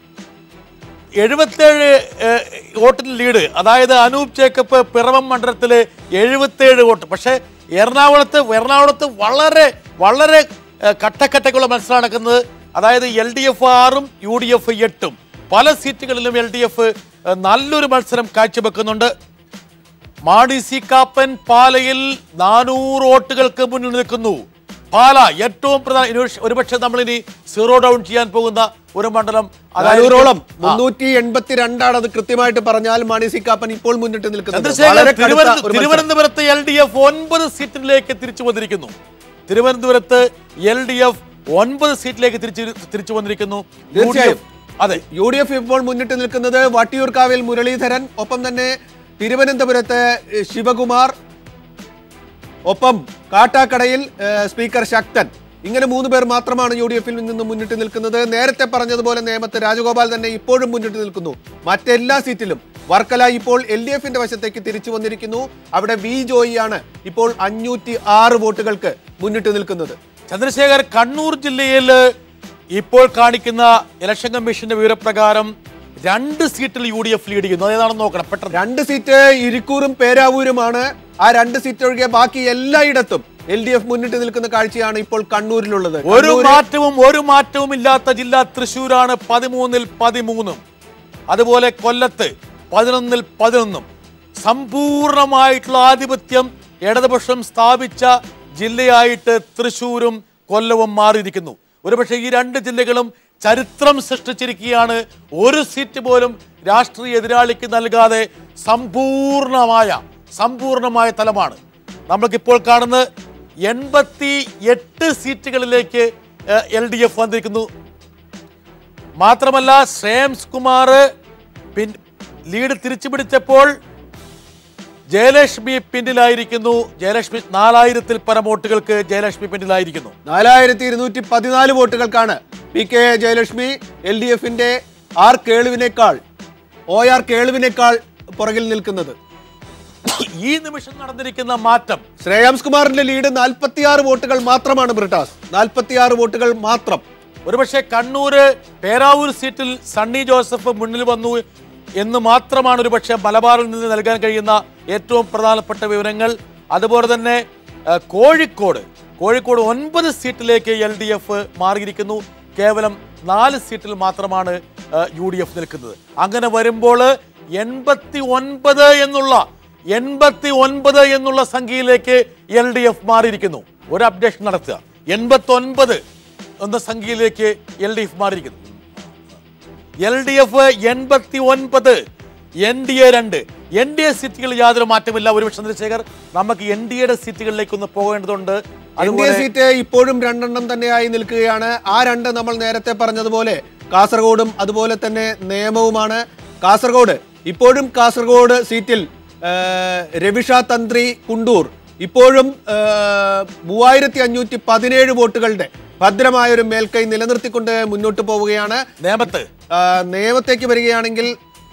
എഴുപത്തേഴ് ഏഹ്, വോട്ടിന് ലീഡ് അതായത് അനൂപ് ജേക്കബ് പിറവം മണ്ഡലത്തില് എഴുപത്തേഴ് വോട്ട് പക്ഷേ എറണാകുളത്ത് എറണാകുളത്ത് വളരെ വളരെ ഏഹ്, കട്ടക്കട്ടക്കുള്ള മത്സരം നടക്കുന്നത് അതായത് എൽ ഡി എഫ് ആറും യു ഡി എഫ് എട്ടും പല സീറ്റുകളിലും എൽ ഡി എഫ് നല്ലൊരു മത്സരം കാഴ്ചവെക്കുന്നുണ്ട് മാണി സി കാപ്പൻ പാലയിൽ നാനൂറ് വോട്ടുകൾക്ക് മുന്നിൽ നിൽക്കുന്നു പാല ഏറ്റവും പ്രധാന ഇനി ഒരു- ഒരുപക്ഷെ നമ്മൾ ഇനി സീറോ ഡൗൺ ചെയ്യാൻ പോകുന്ന ഒരു മണ്ഡലം നാനൂറോളം ആ. മുന്നൂറ്റി എൺപത്തി രണ്ടാണ് അത് കൃത്യമായിട്ട് പറഞ്ഞാൽ മാണി സി കാപ്പൻ ഇപ്പോൾ മുന്നിട്ട് നിൽക്കുന്നത് ചന്ദ്രശേഖർ വളരെ കടുത്ത തിരുവനന്ത- ഒരു മത്സരം. തിരുവനന്തപുരത്ത് എൽ ഡി എഫ് ഒൻപത് സീറ്റിലേക്ക് തിരിച്ചു വന്നിരിക്കുന്നു തിരുവനന്തപുരത്ത് എൽ ഡി എഫ് ഒൻപത് സീറ്റിലേക്ക് തിരിച്ചു തിരിച്ചു വന്നിരിക്കുന്നു യു ഡി തീർച്ചയായും. എഫ് അതെ യു ഡി എഫ് ഇപ്പോൾ മുന്നിട്ട് നിൽക്കുന്നത് വട്ടിയൂർക്കാവിൽ മുരളീധരൻ ഒപ്പം തന്നെ തിരുവനന്തപുരത്ത് ഏഹ്, ശിവകുമാർ ഒപ്പം കാട്ടാക്കടയിൽ ഏഹ്, സ്പീക്കർ ശക്തൻ ഇങ്ങനെ മൂന്ന് പേർ മാത്രമാണ് യു ഡി എഫിൽ നിന്ന് മുന്നിട്ട് നിൽക്കുന്നത് നേരത്തെ പറഞ്ഞതുപോലെ നേമത്ത് രാജഗോപാൽ തന്നെ ഇപ്പോഴും മുന്നിട്ട് നിൽക്കുന്നു മറ്റെല്ലാ സീറ്റിലും വർക്കല ഇപ്പോൾ എൽ ഡി എഫിന്റെ വശത്തേക്ക് തിരിച്ചു വന്നിരിക്കുന്നു അവിടെ വി ജോയിയാണ് ഇപ്പോൾ അഞ്ഞൂറ്റി ആറ് വോട്ടുകൾക്ക് മുന്നിട്ട് നിൽക്കുന്നത് ചന്ദ്രശേഖർ കണ്ണൂർ ജില്ലയിൽ ഇപ്പോൾ കാണിക്കുന്ന ഇലക്ഷൻ കമ്മീഷന്റെ വിവരപ്രകാരം രണ്ട് സീറ്റിൽ യു ഡി എഫ് ലീഡ് ചെയ്യുന്നു അതേതാണെന്ന് നോക്കണം പെട്ടെന്ന് രണ്ട് സീറ്റ് ഇരിക്കൂറും പേരാവൂരുമാണ് ആ രണ്ട് സീറ്റ് ഒഴികെ ബാക്കി എല്ലായിടത്തും എൽ ഡി എഫ് മുന്നിട്ട് നിൽക്കുന്ന കാഴ്ചയാണ് ഇപ്പോൾ കണ്ണൂരിലുള്ളത് ഒരു കണ്ണൂര് മാറ്റവും ഒരു മാറ്റവും ഇല്ലാത്ത ജില്ല തൃശ്ശൂരാണ് പതിമൂന്നിൽ പതിമൂന്നും അതുപോലെ കൊല്ലത്ത് പതിനൊന്നിൽ പതിനൊന്നും സമ്പൂർണമായിട്ടുള്ള ആധിപത്യം ഇടതുപക്ഷം സ്ഥാപിച്ച ജില്ലയായിട്ട് തൃശ്ശൂരും കൊല്ലവും മാറിയിരിക്കുന്നു ഒരുപക്ഷെ ഈ രണ്ട് ജില്ലകളും ചരിത്രം സൃഷ്ടിച്ചിരിക്കുകയാണ് ഒരു സീറ്റ് പോലും രാഷ്ട്രീയ എതിരാളിക്ക് നൽകാതെ സമ്പൂർണമായ സമ്പൂർണമായ തലമാണ് നമ്മൾക്കിപ്പോൾ കാണുന്നത് എൺപത്തി എട്ട് സീറ്റുകളിലേക്ക് എൽ ഡി എഫ് വന്നിരിക്കുന്നു മാത്രമല്ല ശ്രേയംസ് കുമാർ പിൻ ലീഡ് തിരിച്ചു പിടിച്ചപ്പോൾ ജയലക്ഷ്മി പിന്നിലായിരിക്കുന്നു ജയലക്ഷ്മി നാലായിരത്തിൽ പരം വോട്ടുകൾക്ക് ജയലക്ഷ്മി പിന്നിലായിരിക്കുന്നു നാലായിരത്തി ഇരുന്നൂറ്റി പതിനാല് വോട്ടുകൾക്കാണ് P K Jayalakshmi L D എഫിന്റെ ആർ കേളുവിനേക്കാൾ ഒ ആർ കേളുവിനേക്കാൾ പുറകിൽ നിൽക്കുന്നത് ഈ നിമിഷം നടന്നിരിക്കുന്ന മാറ്റം ശ്രേയാംസ് കുമാറിന്റെ ലീഡ് നാൽപ്പത്തിയാറ് വോട്ടുകൾ മാത്രമാണ് ബ്രിട്ടാസ് നാൽപ്പത്തിയാറ് വോട്ടുകൾ മാത്രം ഒരുപക്ഷെ കണ്ണൂര് പേരാവൂർ സീറ്റിൽ സണ്ണി ജോസഫ് മുന്നിൽ വന്നു എന്ന് മാത്രമാണ് ഒരുപക്ഷെ മലബാറിൽ നിന്ന് നൽകാൻ കഴിയുന്ന ഏറ്റവും പ്രധാനപ്പെട്ട വിവരങ്ങൾ അതുപോലെ തന്നെ ആ, കോഴിക്കോട് കോഴിക്കോട് ഒൻപത് സീറ്റിലേക്ക് എൽ ഡി എഫ് മാറിയിരിക്കുന്നു കേവലം നാല് സീറ്റിൽ മാത്രമാണ് യു ഡി എഫ് നിൽക്കുന്നത് അങ്ങനെ വരുമ്പോൾ എൺപത്തി ഒൻപത് എന്നുള്ള എൺപത്തി ഒൻപത് എന്നുള്ള സംഖ്യയിലേക്ക് എൽ ഡി എഫ് മാറിയിരിക്കുന്നു ഒരു അപ്ഡേഷൻ നടത്തുക എൺപത്തി ഒൻപത് എന്ന സംഖ്യയിലേക്ക് എൽ ഡി എഫ് മാറിയിരിക്കുന്നു എൽ ഡി എഫ് എൺപത്തി ഒൻപത് എൻ ഡി എ രണ്ട് എൻ ഡി എ സീറ്റുകളിൽ യാതൊരു മാറ്റമില്ല ഒരുപക്ഷെ ചന്ദ്രശേഖർ നമുക്ക് എൻ ഡി എയുടെ സീറ്റുകളിലേക്ക് ഒന്ന് പോകേണ്ടതുണ്ട് എൻ ഡി എ അതുപോലെ സീറ്റ് ഇപ്പോഴും രണ്ടെണ്ണം തന്നെയായി നിൽക്കുകയാണ് ആ രണ്ട് നമ്മൾ നേരത്തെ പറഞ്ഞതുപോലെ കാസർഗോഡും അതുപോലെ തന്നെ നിയമവുമാണ് കാസർഗോഡ് ഇപ്പോഴും കാസർഗോഡ് സീറ്റിൽ ആ, രവിഷ തന്ത്രി കുണ്ടൂർ ഇപ്പോഴും ആ, മൂവായിരത്തി അഞ്ഞൂറ്റി പതിനേഴ് വോട്ടുകളുടെ ഭദ്രമായ ഒരു മേൽക്കൈ നിലനിർത്തിക്കൊണ്ട് മുന്നോട്ട് പോവുകയാണ് നേമത്ത് ആ, നിയമത്തേക്ക് വരികയാണെങ്കിൽ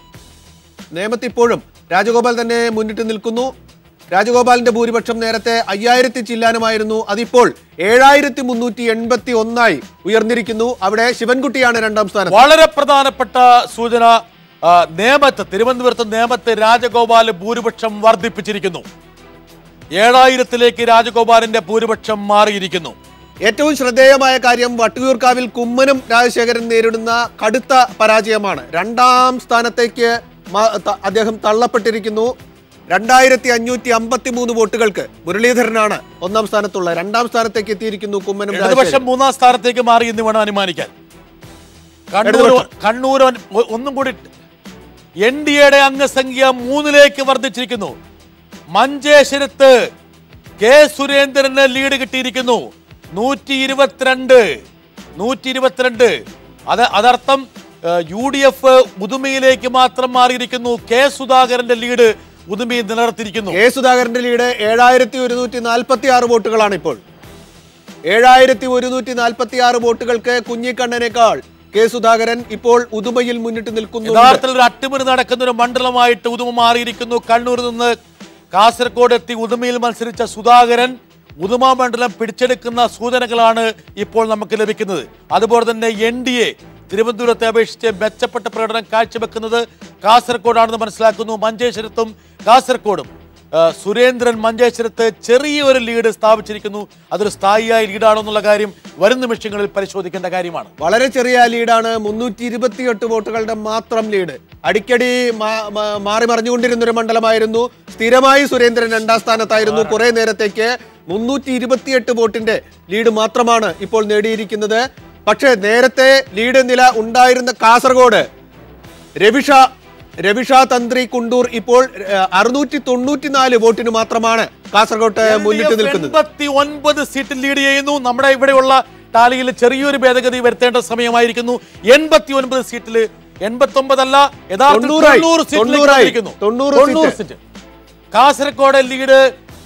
നിയമത്ത് ഇപ്പോഴും രാജഗോപാൽ തന്നെ മുന്നിട്ട് നിൽക്കുന്നു രാജഗോപാലിന്റെ ഭൂരിപക്ഷം നേരത്തെ അയ്യായിരത്തി ചില്ലാനുമായിരുന്നു അതിപ്പോൾ ഏഴായിരത്തി മുന്നൂറ്റി എൺപത്തി ഒന്നായി ഉയർന്നിരിക്കുന്നു അവിടെ ശിവൻകുട്ടിയാണ് രണ്ടാം സ്ഥാനം വളരെ പ്രധാനപ്പെട്ട സൂചന ആ, നേമത്ത് തിരുവനന്തപുരത്ത് നേമത്ത് രാജഗോപാൽ ഭൂരിപക്ഷം വർദ്ധിപ്പിച്ചിരിക്കുന്നു ഏഴായിരത്തിലേക്ക് രാജഗോപാലിന്റെ ഭൂരിപക്ഷം മാറിയിരിക്കുന്നു ഏറ്റവും ശ്രദ്ധേയമായ കാര്യം വട്ടിയൂർക്കാവിൽ കുമ്മനം രാജശേഖരൻ നേരിടുന്ന കടുത്ത പരാജയമാണ് രണ്ടാം സ്ഥാനത്തേക്ക് മ- ത- അദ്ദേഹം തള്ളപ്പെട്ടിരിക്കുന്നു രണ്ടായിരത്തി അഞ്ഞൂറ്റി അമ്പത്തി മൂന്ന് വോട്ടുകൾക്ക് മുരളീധരനാണ് ഒന്നാം സ്ഥാനത്തുള്ള രണ്ടാം സ്ഥാനത്തേക്ക് എത്തിയിരിക്കുന്നു കുമ്മനം രാജശേഖരൻ ഇടതുപക്ഷം മൂന്നാം സ്ഥാനത്തേക്ക് മാറി എന്ന് വേണം അനുമാനിക്കാൻ കണ്ണൂർ ഇടതുപക്ഷം. കണ്ണൂർ ഒൻ- ഒ- ഒന്നും കൂടി എൻ ഡി എയുടെ അംഗസംഖ്യ മൂന്നിലേക്ക് വർദ്ധിച്ചിരിക്കുന്നു മഞ്ചേശ്വരത്ത് കെ സുരേന്ദ്രന് ലീഡ് കിട്ടിയിരിക്കുന്നു നൂറ്റി ഇരുപത്തിരണ്ട് നൂറ്റി ഇരുപത്തിരണ്ട് അത് അതർത്ഥം യു ഡി എഫ് ഉദുമയിലേക്ക് മാത്രം മാറിയിരിക്കുന്നു കെ സുധാകരന്റെ ലീഡ് ഉദുമയിൽ നിലനിർത്തിയിരിക്കുന്നു കെ സുധാകരന്റെ ലീഡ് ഏഴായിരത്തി ഒരുന്നൂറ്റി നാൽപ്പത്തി ആറ് വോട്ടുകളാണ് ഇപ്പോൾ ഏഴായിരത്തി ഒരുന്നൂറ്റി നാൽപ്പത്തി ആറ് വോട്ടുകൾക്ക് കുഞ്ഞിക്കണ്ണനേക്കാൾ കെ സുധാകരൻ ഇപ്പോൾ ഉദുമയിൽ മുന്നിട്ട് നിൽക്കുന്നു യഥാർത്ഥത്തിൽ ഒരു അട്ടിമറി നടക്കുന്ന ഒരു മണ്ഡലമായിട്ട് ഉദുമ മാറിയിരിക്കുന്നു കണ്ണൂരിൽ നിന്ന് കാസർഗോഡ് എത്തി ഉദുമയിൽ മത്സരിച്ച സുധാകരൻ ഉദുമ മണ്ഡലം പിടിച്ചെടുക്കുന്ന സൂചനകളാണ് ഇപ്പോൾ നമുക്ക് ലഭിക്കുന്നത് അതുപോലെ തന്നെ എൻ ഡി എ തിരുവനന്തപുരത്തെ അപേക്ഷിച്ച് മെച്ചപ്പെട്ട പ്രകടനം കാഴ്ചവെക്കുന്നത് കാസർഗോഡാണെന്ന് മനസ്സിലാക്കുന്നു മഞ്ചേശ്വരത്തും കാസർഗോഡും ആ, സുരേന്ദ്രൻ മഞ്ചേശ്വരത്ത് ചെറിയൊരു ലീഡ് സ്ഥാപിച്ചിരിക്കുന്നു അതൊരു സ്ഥായിയായ ലീഡാണോ എന്നുള്ള കാര്യം വരും നിമിഷങ്ങളിൽ പരിശോധിക്കേണ്ട കാര്യമാണ് വളരെ ചെറിയ ലീഡാണ് മുന്നൂറ്റി ഇരുപത്തിയെട്ട് വോട്ടുകളുടെ മാത്രം ലീഡ് അടിക്കടി മാ- മാ- മാറി മറിഞ്ഞുകൊണ്ടിരുന്ന ഒരു മണ്ഡലമായിരുന്നു സ്ഥിരമായി സുരേന്ദ്രൻ രണ്ടാം സ്ഥാനത്തായിരുന്നു കുറെ നേരത്തേക്ക് മുന്നൂറ്റി ഇരുപത്തിയെട്ട് വോട്ടിന്റെ ലീഡ് മാത്രമാണ് ഇപ്പോൾ നേടിയിരിക്കുന്നത് പക്ഷേ നേരത്തെ ലീഡ് നില ഉണ്ടായിരുന്ന കാസർഗോഡ് രവിഷ രവിഷ തന്ത്രി കുണ്ടൂർ ഇപ്പോൾ അറുന്നൂറ്റി തൊണ്ണൂറ്റിനാല് വോട്ടിന് മാത്രമാണ് കാസർഗോട്ട് മുന്നിട്ട് നിൽക്കുന്നത് എൺപത്തി ഒൻപത് സീറ്റിൽ ലീഡ് ചെയ്യുന്നു നമ്മുടെ ഇവിടെയുള്ള ടാലിയിൽ ചെറിയൊരു ഭേദഗതി വരുത്തേണ്ട സമയമായിരിക്കുന്നു എൺപത്തി ഒൻപത് സീറ്റിൽ എൺപത്തി ഒമ്പതല്ല യഥാർത്ഥത്തിൽ തൊണ്ണൂറായി. തൊണ്ണൂറ് സീറ്റിലേക്ക് തൊണ്ണൂറായി. വന്നിരിക്കുന്നു. തൊണ്ണൂറ് തൊണ്ണൂറ് സീറ്റ്. സീറ്റ് കാസർഗോഡ് ലീഡ്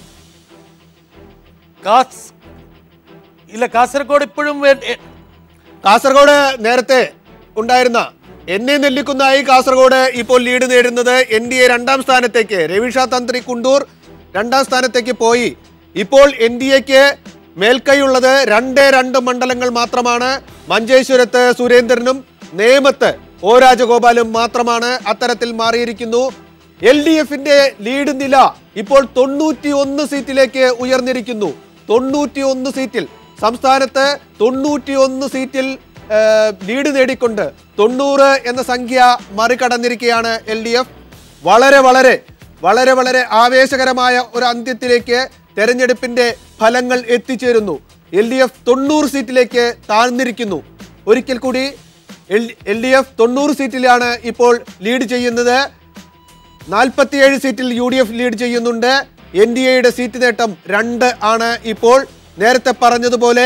കാസ് ഇല്ല കാസർഗോഡ് ഇപ്പോഴും വേ- എ- കാസർഗോഡ് നേരത്തെ ഉണ്ടായിരുന്ന എന്നെ നെല്ലിക്കുന്നായി കാസർഗോഡ് ഇപ്പോൾ ലീഡ് നേടുന്നത് എൻ ഡി എ രണ്ടാം സ്ഥാനത്തേക്ക് രവിഷ തന്ത്രി കുണ്ടൂർ രണ്ടാം സ്ഥാനത്തേക്ക് പോയി ഇപ്പോൾ എൻ ഡി എക്ക് മേൽക്കൈയുള്ളത് രണ്ടേ രണ്ട് മണ്ഡലങ്ങൾ മാത്രമാണ് മഞ്ചേശ്വരത്ത് സുരേന്ദ്രനും നേമത്ത് ഒ രാജഗോപാലും മാത്രമാണ് അത്തരത്തിൽ മാറിയിരിക്കുന്നു എൽ ഡി എഫിന്റെ ലീഡ് നില ഇപ്പോൾ തൊണ്ണൂറ്റി ഒന്ന് സീറ്റിലേക്ക് ഉയർന്നിരിക്കുന്നു തൊണ്ണൂറ്റി ഒന്ന് സീറ്റിൽ സംസ്ഥാനത്ത് തൊണ്ണൂറ്റി ഒന്ന് സീറ്റിൽ ആ, ലീഡ് നേടിക്കൊണ്ട് തൊണ്ണൂറ് എന്ന സംഖ്യ മറികടന്നിരിക്കുകയാണ് എൽ ഡി എഫ് വളരെ വളരെ വളരെ വളരെ ആവേശകരമായ ഒരു അന്ത്യത്തിലേക്ക് തെരഞ്ഞെടുപ്പിന്റെ ഫലങ്ങൾ എത്തിച്ചേരുന്നു എൽ ഡി എഫ് തൊണ്ണൂറ് സീറ്റിലേക്ക് താഴ്ന്നിരിക്കുന്നു ഒരിക്കൽ കൂടി എൽ ഡി എഫ് തൊണ്ണൂറ് സീറ്റിലാണ് ഇപ്പോൾ ലീഡ് ചെയ്യുന്നത് നാൽപ്പത്തിയേഴ് സീറ്റിൽ യു ഡി എഫ് ലീഡ് ചെയ്യുന്നുണ്ട് എൻ ഡി എയുടെ സീറ്റ് നേട്ടം രണ്ട് ആണ് ഇപ്പോൾ നേരത്തെ പറഞ്ഞതുപോലെ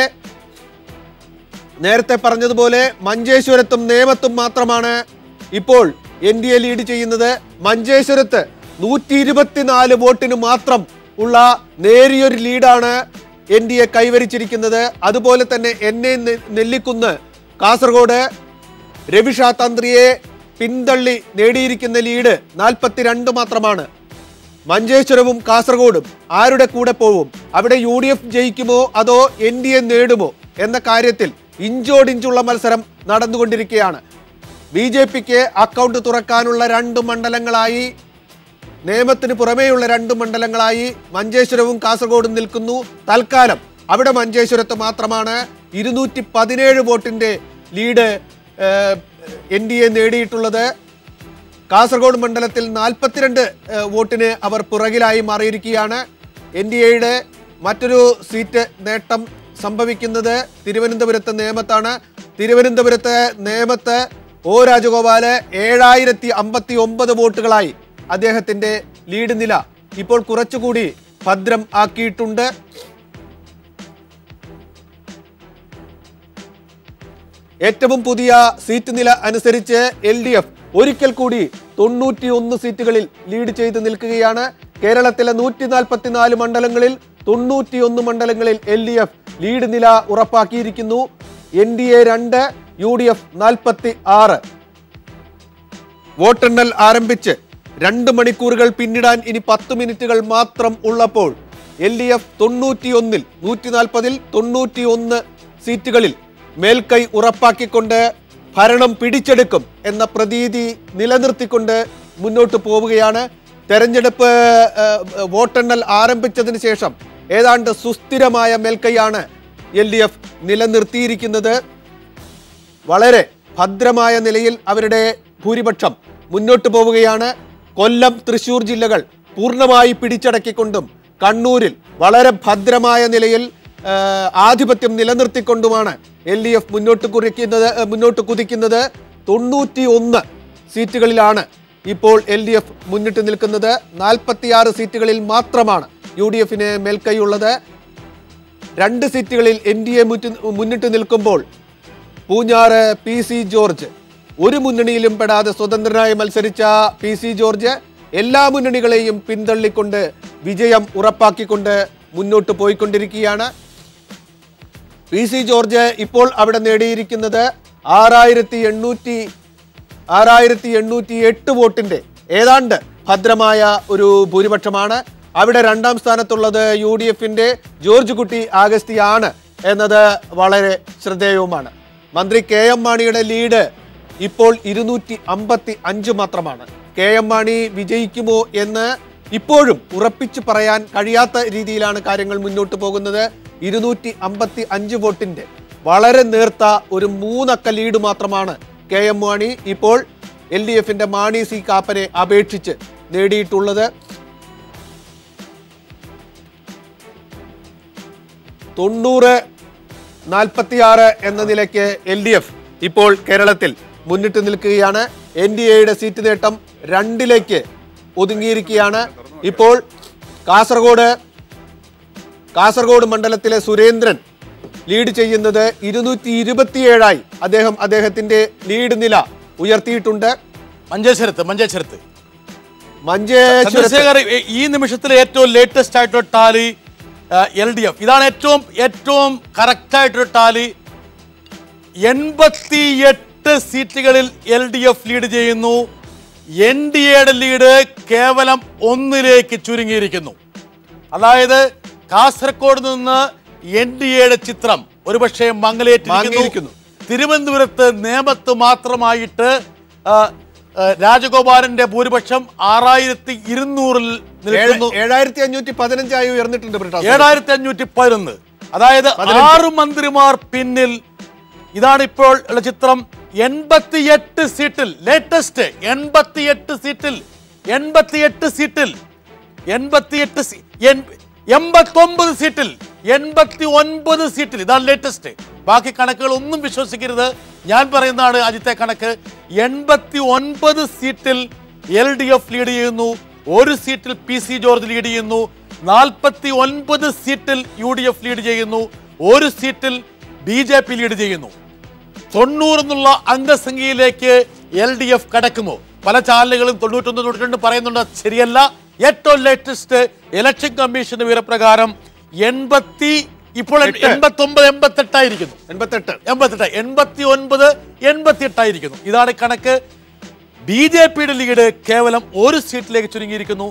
നേരത്തെ പറഞ്ഞതുപോലെ മഞ്ചേശ്വരത്തും നേമത്തും മാത്രമാണ് ഇപ്പോൾ എൻ ഡി എ ലീഡ് ചെയ്യുന്നത് മഞ്ചേശ്വരത്ത് നൂറ്റി ഇരുപത്തിനാല് വോട്ടിന് മാത്രം ഉള്ള നേരിയൊരു ലീഡാണ് എൻ ഡി എ കൈവരിച്ചിരിക്കുന്നത് അതുപോലെ തന്നെ എൻ എ നെല്ലിക്കുന്ന് കാസർഗോഡ് രവിഷ തന്ത്രിയെ പിന്തള്ളി നേടിയിരിക്കുന്ന ലീഡ് നാൽപ്പത്തിരണ്ട് മാത്രമാണ് മഞ്ചേശ്വരവും കാസർഗോഡും ആരുടെ കൂടെ പോവും അവിടെ യു ഡി എഫ് ജയിക്കുമോ അതോ എൻ ഡി എ നേടുമോ എന്ന കാര്യത്തിൽ ഇഞ്ചോടിഞ്ചുള്ള മത്സരം നടന്നുകൊണ്ടിരിക്കുകയാണ് ബി ജെ പിക്ക് അക്കൗണ്ട് തുറക്കാനുള്ള രണ്ട് മണ്ഡലങ്ങളായി നിയമത്തിന് പുറമേയുള്ള രണ്ട് മണ്ഡലങ്ങളായി മഞ്ചേശ്വരവും കാസർഗോഡും നിൽക്കുന്നു തൽക്കാലം അവിടെ മഞ്ചേശ്വരത്ത് മാത്രമാണ് ഇരുന്നൂറ്റി പതിനേഴ് വോട്ടിന്റെ ലീഡ് എൻ ഡി എ നേടിയിട്ടുള്ളത് കാസർഗോഡ് മണ്ഡലത്തിൽ നാൽപ്പത്തിരണ്ട് ഏഹ്, വോട്ടിന് അവർ പുറകിലായി മാറിയിരിക്കുകയാണ് എൻ ഡി എയുടെ മറ്റൊരു സീറ്റ് നേട്ടം സംഭവിക്കുന്നത് തിരുവനന്തപുരത്ത് നേമത്താണ് തിരുവനന്തപുരത്ത് നേമത്ത് ഒ രാജഗോപാല് ഏഴായിരത്തി അമ്പത്തി ഒമ്പത് വോട്ടുകളായി അദ്ദേഹത്തിന്റെ ലീഡ് നില ഇപ്പോൾ കുറച്ചുകൂടി ഭദ്രം ആക്കിയിട്ടുണ്ട് ഏറ്റവും പുതിയ സീറ്റ് നില അനുസരിച്ച് എൽ ഡി എഫ് ഒരിക്കൽ കൂടി തൊണ്ണൂറ്റി ഒന്ന് സീറ്റുകളിൽ ലീഡ് ചെയ്ത് നിൽക്കുകയാണ് കേരളത്തിലെ നൂറ്റി നാൽപ്പത്തിനാല് മണ്ഡലങ്ങളിൽ തൊണ്ണൂറ്റിയൊന്ന് മണ്ഡലങ്ങളിൽ എൽ ഡി എഫ് ലീഡ് നില ഉറപ്പാക്കിയിരിക്കുന്നു എൻ ഡി എ രണ്ട് യു ഡി എഫ് നാൽപ്പത്തി ആറ് വോട്ടെണ്ണൽ ആരംഭിച്ച് രണ്ട് മണിക്കൂറുകൾ പിന്നിടാൻ ഇനി പത്ത് മിനിറ്റുകൾ മാത്രം ഉള്ളപ്പോൾ എൽ ഡി എഫ് തൊണ്ണൂറ്റിയൊന്നിൽ നൂറ്റി നാൽപ്പതിൽ തൊണ്ണൂറ്റിയൊന്ന് സീറ്റുകളിൽ മേൽക്കൈ ഉറപ്പാക്കിക്കൊണ്ട് ഭരണം പിടിച്ചെടുക്കും എന്ന പ്രതീതി നിലനിർത്തിക്കൊണ്ട് മുന്നോട്ട് പോവുകയാണ് തെരഞ്ഞെടുപ്പ് ഏഹ്, വോട്ടെണ്ണൽ ആരംഭിച്ചതിന് ശേഷം ഏതാണ്ട് സുസ്ഥിരമായ മേൽക്കൈയാണ് എൽ ഡി എഫ് നിലനിർത്തിയിരിക്കുന്നത് വളരെ ഭദ്രമായ നിലയിൽ അവരുടെ ഭൂരിപക്ഷം മുന്നോട്ട് പോവുകയാണ് കൊല്ലം തൃശൂർ ജില്ലകൾ പൂർണ്ണമായി പിടിച്ചടക്കിക്കൊണ്ടും കണ്ണൂരിൽ വളരെ ഭദ്രമായ നിലയിൽ ആ, ആധിപത്യം നിലനിർത്തിക്കൊണ്ടുമാണ് എൽ ഡി എഫ് മുന്നോട്ട് കുറിക്കുന്നത് ആ, മുന്നോട്ട് കുതിക്കുന്നത് തൊണ്ണൂറ്റി ഒന്ന് സീറ്റുകളിലാണ് ഇപ്പോൾ എൽ ഡി എഫ് മുന്നിട്ട് നിൽക്കുന്നത് നാൽപ്പത്തിയാറ് സീറ്റുകളിൽ മാത്രമാണ് യു ഡി എഫിന് മേൽക്കൈയുള്ളത് രണ്ട് സീറ്റുകളിൽ എൻ ഡി എ മുന്നിട്ട് നിൽക്കുമ്പോൾ പൂഞ്ഞാറ് പി സി ജോർജ് ഒരു മുന്നണിയിലും പെടാതെ സ്വതന്ത്രനായി മത്സരിച്ച പി സി ജോർജ് എല്ലാ മുന്നണികളെയും പിന്തള്ളിക്കൊണ്ട് വിജയം ഉറപ്പാക്കിക്കൊണ്ട് മുന്നോട്ട് പോയിക്കൊണ്ടിരിക്കുകയാണ് പി സി ജോർജ് ഇപ്പോൾ അവിടെ നേടിയിരിക്കുന്നത് ആറായിരത്തി എണ്ണൂറ്റി ആറായിരത്തി എണ്ണൂറ്റി എട്ട് വോട്ടിന്റെ ഏതാണ്ട് ഭദ്രമായ ഒരു ഭൂരിപക്ഷമാണ് അവിടെ രണ്ടാം സ്ഥാനത്തുള്ളത് യു ഡി എഫിന്റെ ജോർജ് കുട്ടി ആഗസ്തിയാണ് എന്നത് വളരെ ശ്രദ്ധേയവുമാണ് മന്ത്രി കെ എം മാണിയുടെ ലീഡ് ഇപ്പോൾ ഇരുന്നൂറ്റി അമ്പത്തി അഞ്ച് മാത്രമാണ് കെ എം മാണി വിജയിക്കുമോ എന്ന് ഇപ്പോഴും ഉറപ്പിച്ചു പറയാൻ കഴിയാത്ത രീതിയിലാണ് കാര്യങ്ങൾ മുന്നോട്ട് പോകുന്നത് ഇരുന്നൂറ്റി അമ്പത്തി അഞ്ച് വോട്ടിന്റെ വളരെ നേർത്ത ഒരു മൂന്നക്ക ലീഡ് മാത്രമാണ് കെ എം മാണി ഇപ്പോൾ എൽ ഡി എഫിന്റെ മാണി സി കാപ്പനെ അപേക്ഷിച്ച് നേടിയിട്ടുള്ളത് തൊണ്ണൂറ് നാൽപ്പത്തിയാറ് എന്ന നിലയ്ക്ക് എൽ ഡി എഫ് ഇപ്പോൾ കേരളത്തിൽ മുന്നിട്ട് നിൽക്കുകയാണ് എൻ ഡി എയുടെ സീറ്റ് നേട്ടം രണ്ടിലേക്ക് ഒതുങ്ങിയിരിക്കുകയാണ് ഇപ്പോൾ കാസർഗോഡ് കാസർഗോഡ് മണ്ഡലത്തിലെ സുരേന്ദ്രൻ ലീഡ് ചെയ്യുന്നത് ഇരുന്നൂറ്റി ഇരുപത്തിയേഴായി അദ്ദേഹം അദ്ദേഹത്തിന്റെ ലീഡ് നില ഉയർത്തിയിട്ടുണ്ട് മഞ്ചേശ്വരത്ത് മഞ്ചേശ്വരത്ത് മഞ്ചേശ്വരത്ത് ചന്ദ്രശേഖർ ഈ- ഈ നിമിഷത്തിലെ ഏറ്റവും ലേറ്റസ്റ്റ് ആയിട്ടുള്ള ടാലി എൽ ഡി എഫ് ഇതാണ് ഏറ്റവും ഏറ്റവും കറക്റ്റ് ആയിട്ടൊരു ടാലി എൺപത്തിയെട്ട് സീറ്റുകളിൽ എൽ ഡി എഫ് ലീഡ് ചെയ്യുന്നു എൻ ഡി എയുടെ ലീഡ് കേവലം ഒന്നിലേക്ക് ചുരുങ്ങിയിരിക്കുന്നു അതായത് കാസർഗോഡ് നിന്ന് എൻ ഡി എയുടെ ചിത്രം ഒരുപക്ഷെ മംഗലേറ്റിരിക്കുന്നു മങ്ങലേറ്റിരിക്കുന്നു. തിരുവനന്തപുരത്ത് നേമത്ത് മാത്രമായിട്ട് ആ, ആ, രാജഗോപാലന്റെ ഭൂരിപക്ഷം ആറായിരത്തി ഇരുന്നൂറിൽ നിൽക്കുന്നു ഏഴായിരത്തി അഞ്ഞൂറ്റി പതിനഞ്ചായി ഉയർന്നിട്ടുണ്ട് ബ്രിട്ടാസ് ഏഴായിരത്തി അഞ്ഞൂറ്റി പതിനൊന്ന് അതായത് ആറ് മന്ത്രിമാർ പിന്നിൽ ഇതാണ് ഇപ്പോൾ ഉള്ള ചിത്രം എൺപത്തിയെട്ട് സീറ്റിൽ ലേറ്റസ്റ്റ് എൺപത്തിയെട്ട് സീറ്റിൽ എൺപത്തിയെട്ട് സീറ്റിൽ എൺപത്തിയെട്ട് സീ- എൺ- എൺപത്തൊമ്പത് സീറ്റിൽ എൺപത്തി ഒൻപത് സീറ്റിൽ ഇതാണ് ലേറ്റസ്റ്റ് ബാക്കി കണക്കുകൾ ഒന്നും വിശ്വസിക്കരുത് ഞാൻ പറയുന്നതാണ് അജിത്തെ കണക്ക് എൺപത്തി ഒൻപത് സീറ്റിൽ എൽ ഡി എഫ് ലീഡ് ചെയ്യുന്നു ഒരു സീറ്റിൽ പി സി ജോർജ് ലീഡ് ചെയ്യുന്നു നാൽപ്പത്തി ഒൻപത് സീറ്റിൽ യു ഡി എഫ് ലീഡ് ചെയ്യുന്നു ഒരു സീറ്റിൽ ബി ജെ പി ലീഡ് ചെയ്യുന്നു തൊണ്ണൂറ് എന്നുള്ള അംഗസംഖ്യയിലേക്ക് എൽ ഡി എഫ് കടക്കുമോ പല ചാനലുകളും തൊണ്ണൂറ്റൊന്ന് തൊണ്ണൂറ്റിരണ്ട് പറയുന്നുണ്ട് അത് ശരിയല്ല ഏറ്റവും ലേറ്റസ്റ്റ് ഇലക്ഷൻ കമ്മീഷന്റെ വിവരപ്രകാരം എൺപത്തി ഇപ്പോൾ എട്ട്. എൺപത്തി ഒമ്പത് എൺപത്തി എട്ടായിരിക്കുന്നു എൺപത്തെട്ട് എൺപത്തെട്ട് എൺപത്തി ഒൻപത് എൺപത്തി എട്ടായിരിക്കുന്നു ഇതാണ് കണക്ക് ബി ജെ പിയുടെ ലീഡ് കേവലം ഒരു സീറ്റിലേക്ക് ചുരുങ്ങിയിരിക്കുന്നു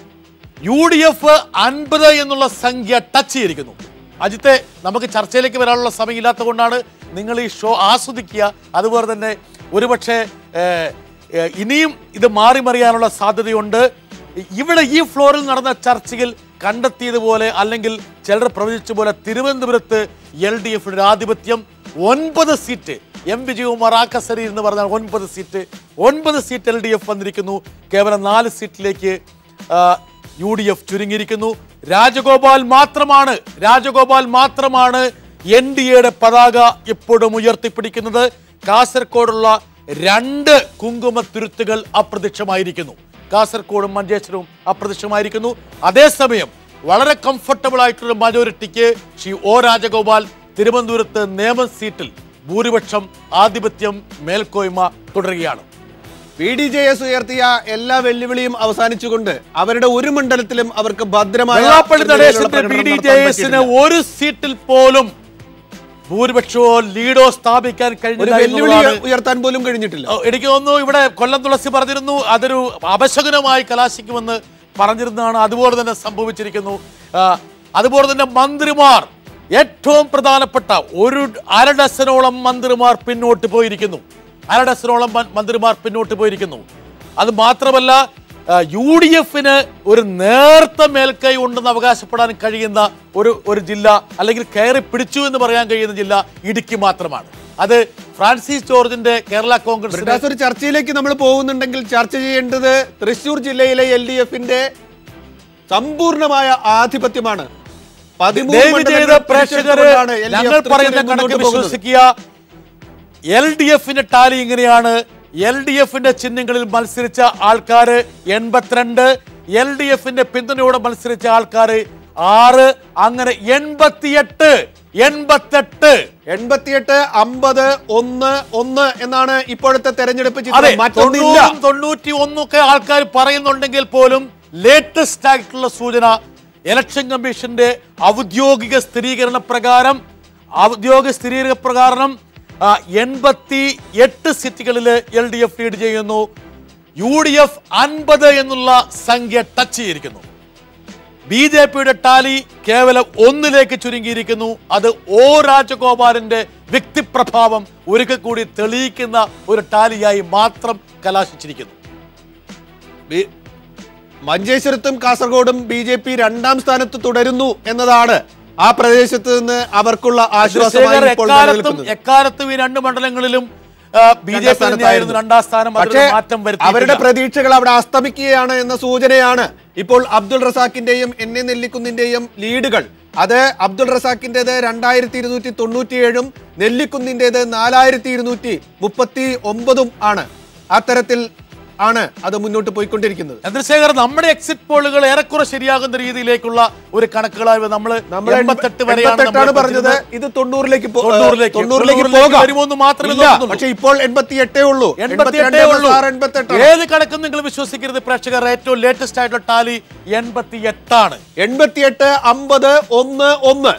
യു ഡി എഫ് അൻപത് എന്നുള്ള സംഖ്യ ടച്ച് ചെയ്തിരിക്കുന്നു അജിത്തെ നമുക്ക് ചർച്ചയിലേക്ക് വരാനുള്ള സമയമില്ലാത്തത് കൊണ്ടാണ് നിങ്ങൾ ഈ ഷോ ആസ്വദിക്കുക അതുപോലെ തന്നെ ഒരുപക്ഷെ ഏഹ്, ഏഹ്, ഇനിയും ഇത് മാറി മറിയാനുള്ള സാധ്യതയുണ്ട് ഇവിടെ ഈ ഫ്ലോറിൽ നടന്ന ചർച്ചയിൽ കണ്ടെത്തിയതുപോലെ അല്ലെങ്കിൽ ചിലർ പ്രവചിച്ച പോലെ തിരുവനന്തപുരത്ത് എൽ ഡി എഫിന്റെ ആധിപത്യം ഒൻപത് സീറ്റ് എം വിജയകുമാർ ആക്കസരി എന്ന് പറഞ്ഞാൽ ഒൻപത് സീറ്റ് ഒൻപത് സീറ്റ് എൽ ഡി എഫ് വന്നിരിക്കുന്നു കേവലം നാല് സീറ്റിലേക്ക് ആ, യു ഡി എഫ് ചുരുങ്ങിയിരിക്കുന്നു രാജഗോപാൽ മാത്രമാണ് രാജഗോപാൽ മാത്രമാണ് എൻ ഡി എയുടെ പതാക ഇപ്പോഴും ഉയർത്തിപ്പിടിക്കുന്നത് കാസർഗോഡുള്ള രണ്ട് കുങ്കുമത്തുരുത്തുകൾ അപ്രത്യക്ഷമായിരിക്കുന്നു കാസർഗോഡും മഞ്ചേശ്വരവും അപ്രത്യക്ഷമായിരിക്കുന്നു അതേസമയം വളരെ കംഫർട്ടബിൾ ആയിട്ടുള്ള മജോറിറ്റിക്ക് ശ്രീ ഒ രാജഗോപാൽ തിരുവനന്തപുരത്ത് നിയമ സീറ്റിൽ ഭൂരിപക്ഷം ആധിപത്യം മേൽക്കോയ്മ തുടരുകയാണ് ബി ഡി ജെ എസ് ഉയർത്തിയ എല്ലാ വെല്ലുവിളിയും അവസാനിച്ചുകൊണ്ട് അവരുടെ ഒരു മണ്ഡലത്തിലും അവർക്ക് ഭദ്രമായ വെള്ളാപ്പള്ളി ഒരു നിലയിലുള്ള നടേശന്റെ ബി പ്രകടനം ഡി നടത്താൻ ജെ എസിന് പറ്റിയിട്ടില്ല. ഒരു സീറ്റിൽ പോലും ഭൂരിപക്ഷമോ ലീഡോ സ്ഥാപിക്കാൻ ഒരു കഴിഞ്ഞില്ല വെല്ലുവിളി എന്നുള്ളതാണ് ഉയർത്താൻ പോലും കഴിഞ്ഞിട്ടില്ല ഓ, എനിക്ക് തോന്നുന്നു ഇവിടെ കൊല്ലം തുളസി പറഞ്ഞിരുന്നു അതൊരു അപശകുനമായി കലാശിക്കുമെന്ന് പറഞ്ഞിരുന്നതാണ് അതുപോലെ തന്നെ സംഭവിച്ചിരിക്കുന്നു ആ, അതുപോലെ തന്നെ മന്ത്രിമാർ ഏറ്റവും പ്രധാനപ്പെട്ട ഒരു അര ഡസനോളം മന്ത്രിമാർ പിന്നോട്ട് പോയിരിക്കുന്നു അര ഡസനോളം മ- മന്ത്രിമാർ പിന്നോട്ട് പോയിരിക്കുന്നു അത് മാത്രമല്ല യു ഡി എഫിന് ഒരു നേർത്ത മേൽക്കൈ ഉണ്ടെന്ന് അവകാശപ്പെടാൻ കഴിയുന്ന ഒരു ഒരു ജില്ല അല്ലെങ്കിൽ കയറി പിടിച്ചു എന്ന് പറയാൻ കഴിയുന്ന ജില്ല ഇടുക്കി മാത്രമാണ് അത് ഫ്രാൻസിസ് ജോർജിന്റെ കേരള കോൺഗ്രസ് ബ്രിട്ടാസ് ഒരു ചർച്ചയിലേക്ക് നമ്മൾ പോകുന്നുണ്ടെങ്കിൽ ചർച്ച ചെയ്യേണ്ടത് തൃശൂർ ജില്ലയിലെ എൽ ഡി എഫിന്റെ സമ്പൂർണമായ ആധിപത്യമാണ് പതിമൂന്ന് ദയവ് ചെയ്ത് മണ്ഡലങ്ങൾ പ്രേക്ഷകര് പിടിച്ചെടുത്തുകൊണ്ടാണ് LDF ഞങ്ങൾ തൃശ്ശൂരിൽ പറയുന്ന കണക്ക് മുന്നോട്ട് പോകുന്നത്. വിശ്വസിക്കുക എൽ ഡി എഫിന്റെ ടാലി ഇങ്ങനെയാണ് എൽ ഡി എഫിന്റെ ചിഹ്നങ്ങളിൽ മത്സരിച്ച ആൾക്കാര് എൺപത്തിരണ്ട് എൽ ഡി എഫിന്റെ പിന്തുണയോടെ മത്സരിച്ച ആൾക്കാര് ആറ് അങ്ങനെ എൺപത്തിയെട്ട് എൺപത്തെട്ട് എൺപത്തിയെട്ട് അമ്പത് ഒന്ന് ഒന്ന് എന്നാണ് ഇപ്പോഴത്തെ തെരഞ്ഞെടുപ്പ് അതെ ചിത്രം മറ്റൊന്നില്ല തൊണ്ണൂറും തൊണ്ണൂറ്റി ഒന്നൊക്കെ ആൾക്കാർ പറയുന്നുണ്ടെങ്കിൽ പോലും ലേറ്റസ്റ്റ് ആയിട്ടുള്ള സൂചന ഇലക്ഷൻ കമ്മീഷന്റെ ഔദ്യോഗിക സ്ഥിരീകരണ പ്രകാരം ഔദ്യോഗിക സ്ഥിരീകരണ പ്രകാരം എൺപത്തി എട്ട് സീറ്റുകളിൽ എൽ ഡി എഫ് ലീഡ് ചെയ്യുന്നു യു ഡി എഫ് അൻപത് എന്നുള്ള സംഖ്യ ടച്ച് ചെയ്തിരിക്കുന്നു ബി ജെ പിയുടെ ടാലി കേവലം ഒന്നിലേക്ക് ചുരുങ്ങിയിരിക്കുന്നു അത് ഒ രാജഗോപാലിന്റെ വ്യക്തിപ്രഭാവം ഒരിക്കൽ കൂടി തെളിയിക്കുന്ന ഒരു ടാലിയായി മാത്രം കലാശിച്ചിരിക്കുന്നു ബി- മഞ്ചേശ്വരത്തും കാസർഗോഡും ബി ജെ പി രണ്ടാം സ്ഥാനത്ത് തുടരുന്നു എന്നതാണ് ആ പ്രദേശത്ത് നിന്ന് അവർക്കുള്ള ആശ്വാസമായി ചന്ദ്രശേഖർ ഇപ്പോൾ എക്കാലത്തും നിലനിൽക്കുന്നത് എക്കാലത്തും ഈ രണ്ട് മണ്ഡലങ്ങളിലും ബി ജെ രണ്ടാം പി തന്നെയായിരുന്നു സ്ഥാനത്തായിരുന്നു. രണ്ടാം സ്ഥാനം പക്ഷേ അതിലൊരു മാറ്റം അവരുടെ വരുത്തി പ്രതീക്ഷകൾ അവിടെ അസ്തമിക്കുകയാണ് എന്ന സൂചനയാണ് ഇപ്പോൾ അബ്ദുൾ റസാഖിന്റെയും എൻ എ നെല്ലിക്കുന്നിന്റെയും ലീഡുകൾ അത് അബ്ദുൾ റസാഖിന്റേത് രണ്ടായിരത്തി ഇരുന്നൂറ്റി തൊണ്ണൂറ്റിയേഴും നെല്ലിക്കുന്നിന്റേത് നാലായിരത്തി ഇരുന്നൂറ്റി മുപ്പത്തി ഒമ്പതും ആണ് അത്തരത്തിൽ ആണ് അത് മുന്നോട്ട് പോയിക്കൊണ്ടിരിക്കുന്നത് ചന്ദ്രശേഖർ നമ്മുടെ എക്സിറ്റ് പോളുകൾ ഏറെക്കുറെ ശരിയാകുന്ന രീതിയിലേക്കുള്ള ഒരു കണക്കുകളായി നമ്മൾ നമ്മൾ എൺപത്തെട്ട് വരെയാണ് എൺപത്തെട്ടാണ് നമ്മൾ പറഞ്ഞത് എത്തിച്ചത്. ഇത് തൊണ്ണൂറിലേക്ക് പോ- തൊണ്ണൂറിലേക്ക്. തൊണ്ണൂറിലേക്ക് തൊണ്ണൂറിലേക്ക് പോകാം വരുമോ എന്ന് മാത്രമേ ഇല്ല, നോക്കുന്നുള്ളൂ. പക്ഷേ ഇപ്പോൾ എൺപത്തിയെട്ടേ ഉള്ളൂ എൺപത്തിയെട്ടേ എൺപത്തിരണ്ട് ഉള്ളൂ ആറ് എൺപത്തെട്ടാണ് ഏത് കണക്കും നിങ്ങൾ വിശ്വസിക്കരുത് പ്രേക്ഷകർ ഏറ്റവും ലേറ്റസ്റ്റ് ആയിട്ടുള്ള ടാലി എൺപത്തി എട്ടാണ് എൺപത്തിയെട്ട് അമ്പത് ഒന്ന് ഒന്ന്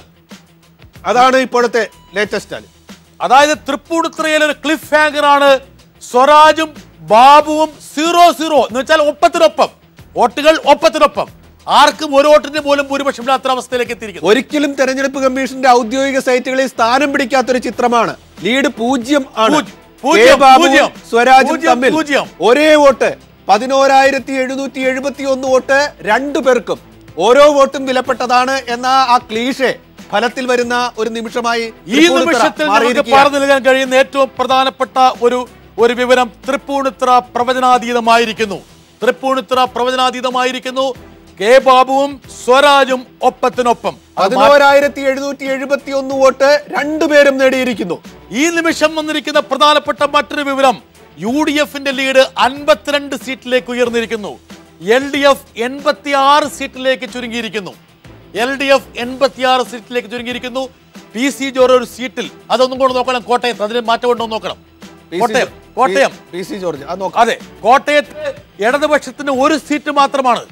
അതാണ് ഇപ്പോഴത്തെ ലേറ്റസ്റ്റ് ആല് അതായത് തൃപ്പൂണിത്തുറയിലെ ഒരു ക്ലിഫ് ഹാങ്കർ ആണ് സ്വരാജും ബാബുവും സീറോ സീറോ എന്ന് വെച്ചാൽ ഒപ്പത്തിനൊപ്പം വോട്ടുകൾ ഒപ്പത്തിനൊപ്പം ആർക്കും ഒരു വോട്ടിന് പോലും ഭൂരിപക്ഷമില്ലാത്ത അവസ്ഥയിലേക്ക് എത്തിയിരിക്കുന്നു ഒരിക്കലും തെരഞ്ഞെടുപ്പ് കമ്മീഷന്റെ ഔദ്യോഗിക സൈറ്റുകളിൽ സ്ഥാനം പിടിക്കാത്തൊരു ചിത്രമാണ് ലീഡ് പൂജ്യം ആണ് പൂജ്യം, പൂജ്യം, കെ ബാബുവും പൂജ്യം, സ്വരാജും പൂജ്യം, തമ്മിൽ പൂജ്യം. ഒരേ വോട്ട് പതിനോരായിരത്തി എഴുന്നൂറ്റി എഴുപത്തി ഒന്ന് വോട്ട് രണ്ടു പേർക്കും ഓരോ വോട്ടും വിലപ്പെട്ടതാണ് എന്ന ആ ക്ലീഷെ ഫലത്തിൽ വരുന്ന ഒരു നിമിഷമായി ഈ തൃപ്പൂണിത്തുറ നിമിഷത്തിൽ നമുക്ക് മാറിയിരിക്കുകയാണ്. പറഞ്ഞു നൽകാൻ കഴിയുന്ന ഏറ്റവും പ്രധാനപ്പെട്ട ഒരു ഒരു വിവരം തൃപ്പൂണിത്തുറ പ്രവചനാതീതമായിരിക്കുന്നു തൃപ്പൂണിത്തുറ പ്രവചനാതീതമായിരിക്കുന്നു കെ ബാബുവും സ്വരാജും ഒപ്പത്തിനൊപ്പം അത് മാ- പതിനോരായിരത്തി എഴുന്നൂറ്റി എഴുപത്തി ഒന്ന് വോട്ട് രണ്ടുപേരും നേടിയിരിക്കുന്നു ഈ നിമിഷം വന്നിരിക്കുന്ന പ്രധാനപ്പെട്ട മറ്റൊരു വിവരം യു ഡി എഫിന്റെ ലീഡ് അൻപത്തിരണ്ട് സീറ്റിലേക്ക് ഉയർന്നിരിക്കുന്നു എൽ ഡി എഫ് എൺപത്തി ആറ് സീറ്റിലേക്ക് ചുരുങ്ങിയിരിക്കുന്നു എൽ ഡി എഫ് എൺപത്തി ആറ് സീറ്റിലേക്ക് ചുരുങ്ങിയിരിക്കുന്നു പി സി ജോർജ് ഒരു സീറ്റിൽ അതൊന്നും കൂടെ നോക്കണം കോട്ടയത്ത് അതിന് മാറ്റം ഉണ്ടോ എന്ന് നോക്കണം പി സി കോട്ടയം ജോ- കോട്ടയം പി സി ജോർജ് അത് നോക്കാം അതെ കോട്ടയത്ത് ഇടതുപക്ഷത്തിന് ഒരു സീറ്റ് മാത്രമാണ്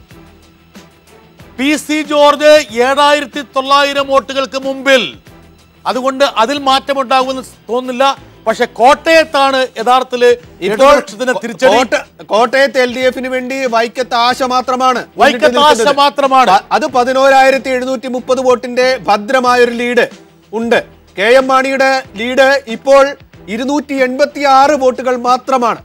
പി സി ജോർജ് ഏഴായിരത്തി തൊള്ളായിരം വോട്ടുകൾക്ക് മുമ്പിൽ അതുകൊണ്ട് അതിൽ മാറ്റമുണ്ടാകുമെന്ന് തോന്നുന്നില്ല പക്ഷെ കോട്ടയത്താണ് യഥാർത്ഥത്തില് ഇടതുപക്ഷത്തിന് തിരിച്ചടി കോട്ട- കോട്ടയത്ത് എൽ ഡി എഫിന് വേണ്ടി വൈക്കത്ത് ആശ മാത്രമാണ് മുന്നിട്ട് വൈക്കത്ത് ആശ നിൽക്കുന്നത്. മാത്രമാണ്. പ- അത് പതിനോരായിരത്തി എഴുന്നൂറ്റി മുപ്പത് വോട്ടിന്റെ ഭദ്രമായൊരു ലീഡ് ഉണ്ട് കെ എം മാണിയുടെ ലീഡ് ഇപ്പോൾ ഇരുന്നൂറ്റി എൺപത്തി ആറ് വോട്ടുകൾ മാത്രമാണ്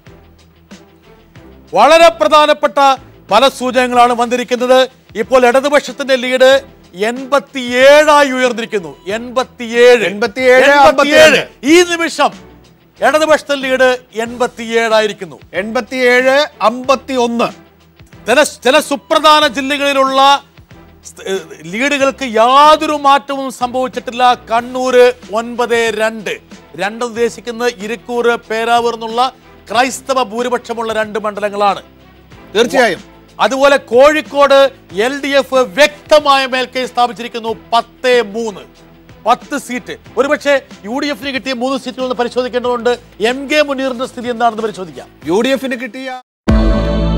വളരെ പ്രധാനപ്പെട്ട പല സൂചനകളാണ് വന്നിരിക്കുന്നത് ഇപ്പോൾ ഇടതുപക്ഷത്തിന്റെ ലീഡ് എൺപത്തിയേഴായി ഉയർന്നിരിക്കുന്നു എൺപത്തിയേഴ് 87, എൺപത്തിയേഴ് ഈ നിമിഷം ഇടതുപക്ഷത്തിന്റെ ലീഡ് എൺപത്തിയേഴായിരിക്കുന്നു എൺപത്തിയേഴ് അമ്പത്തി ഒന്ന് ചില ചില സുപ്രധാന ജില്ലകളിലുള്ള സ്- ഏഹ് ലീഡുകൾക്ക് യാതൊരു മാറ്റവും സംഭവിച്ചിട്ടില്ല കണ്ണൂര് ഒൻപത് രണ്ട് രണ്ട് ഉദ്ദേശിക്കുന്നത് ഇരിക്കൂർ പേരാവൂർ എന്നുള്ള ക്രൈസ്തവ ഭൂരിപക്ഷമുള്ള രണ്ട് മണ്ഡലങ്ങളാണ് തീർച്ചയായും അതുപോലെ കോഴിക്കോട് എൽ ഡി എഫ് വ്യക്തമായ മേൽക്കൈ സ്ഥാപിച്ചിരിക്കുന്നു പത്ത് മൂന്ന് പത്ത് സീറ്റ് ഒരുപക്ഷെ യു ഡി എഫിന് കിട്ടിയ മൂന്ന് സീറ്റുകൾ ഒന്ന് പരിശോധിക്കേണ്ടതുണ്ട് എം കെ മുനീറിന്റെ സ്ഥിതി എന്താണെന്ന് പരിശോധിക്കാം യു ഡി എഫിന് കിട്ടിയ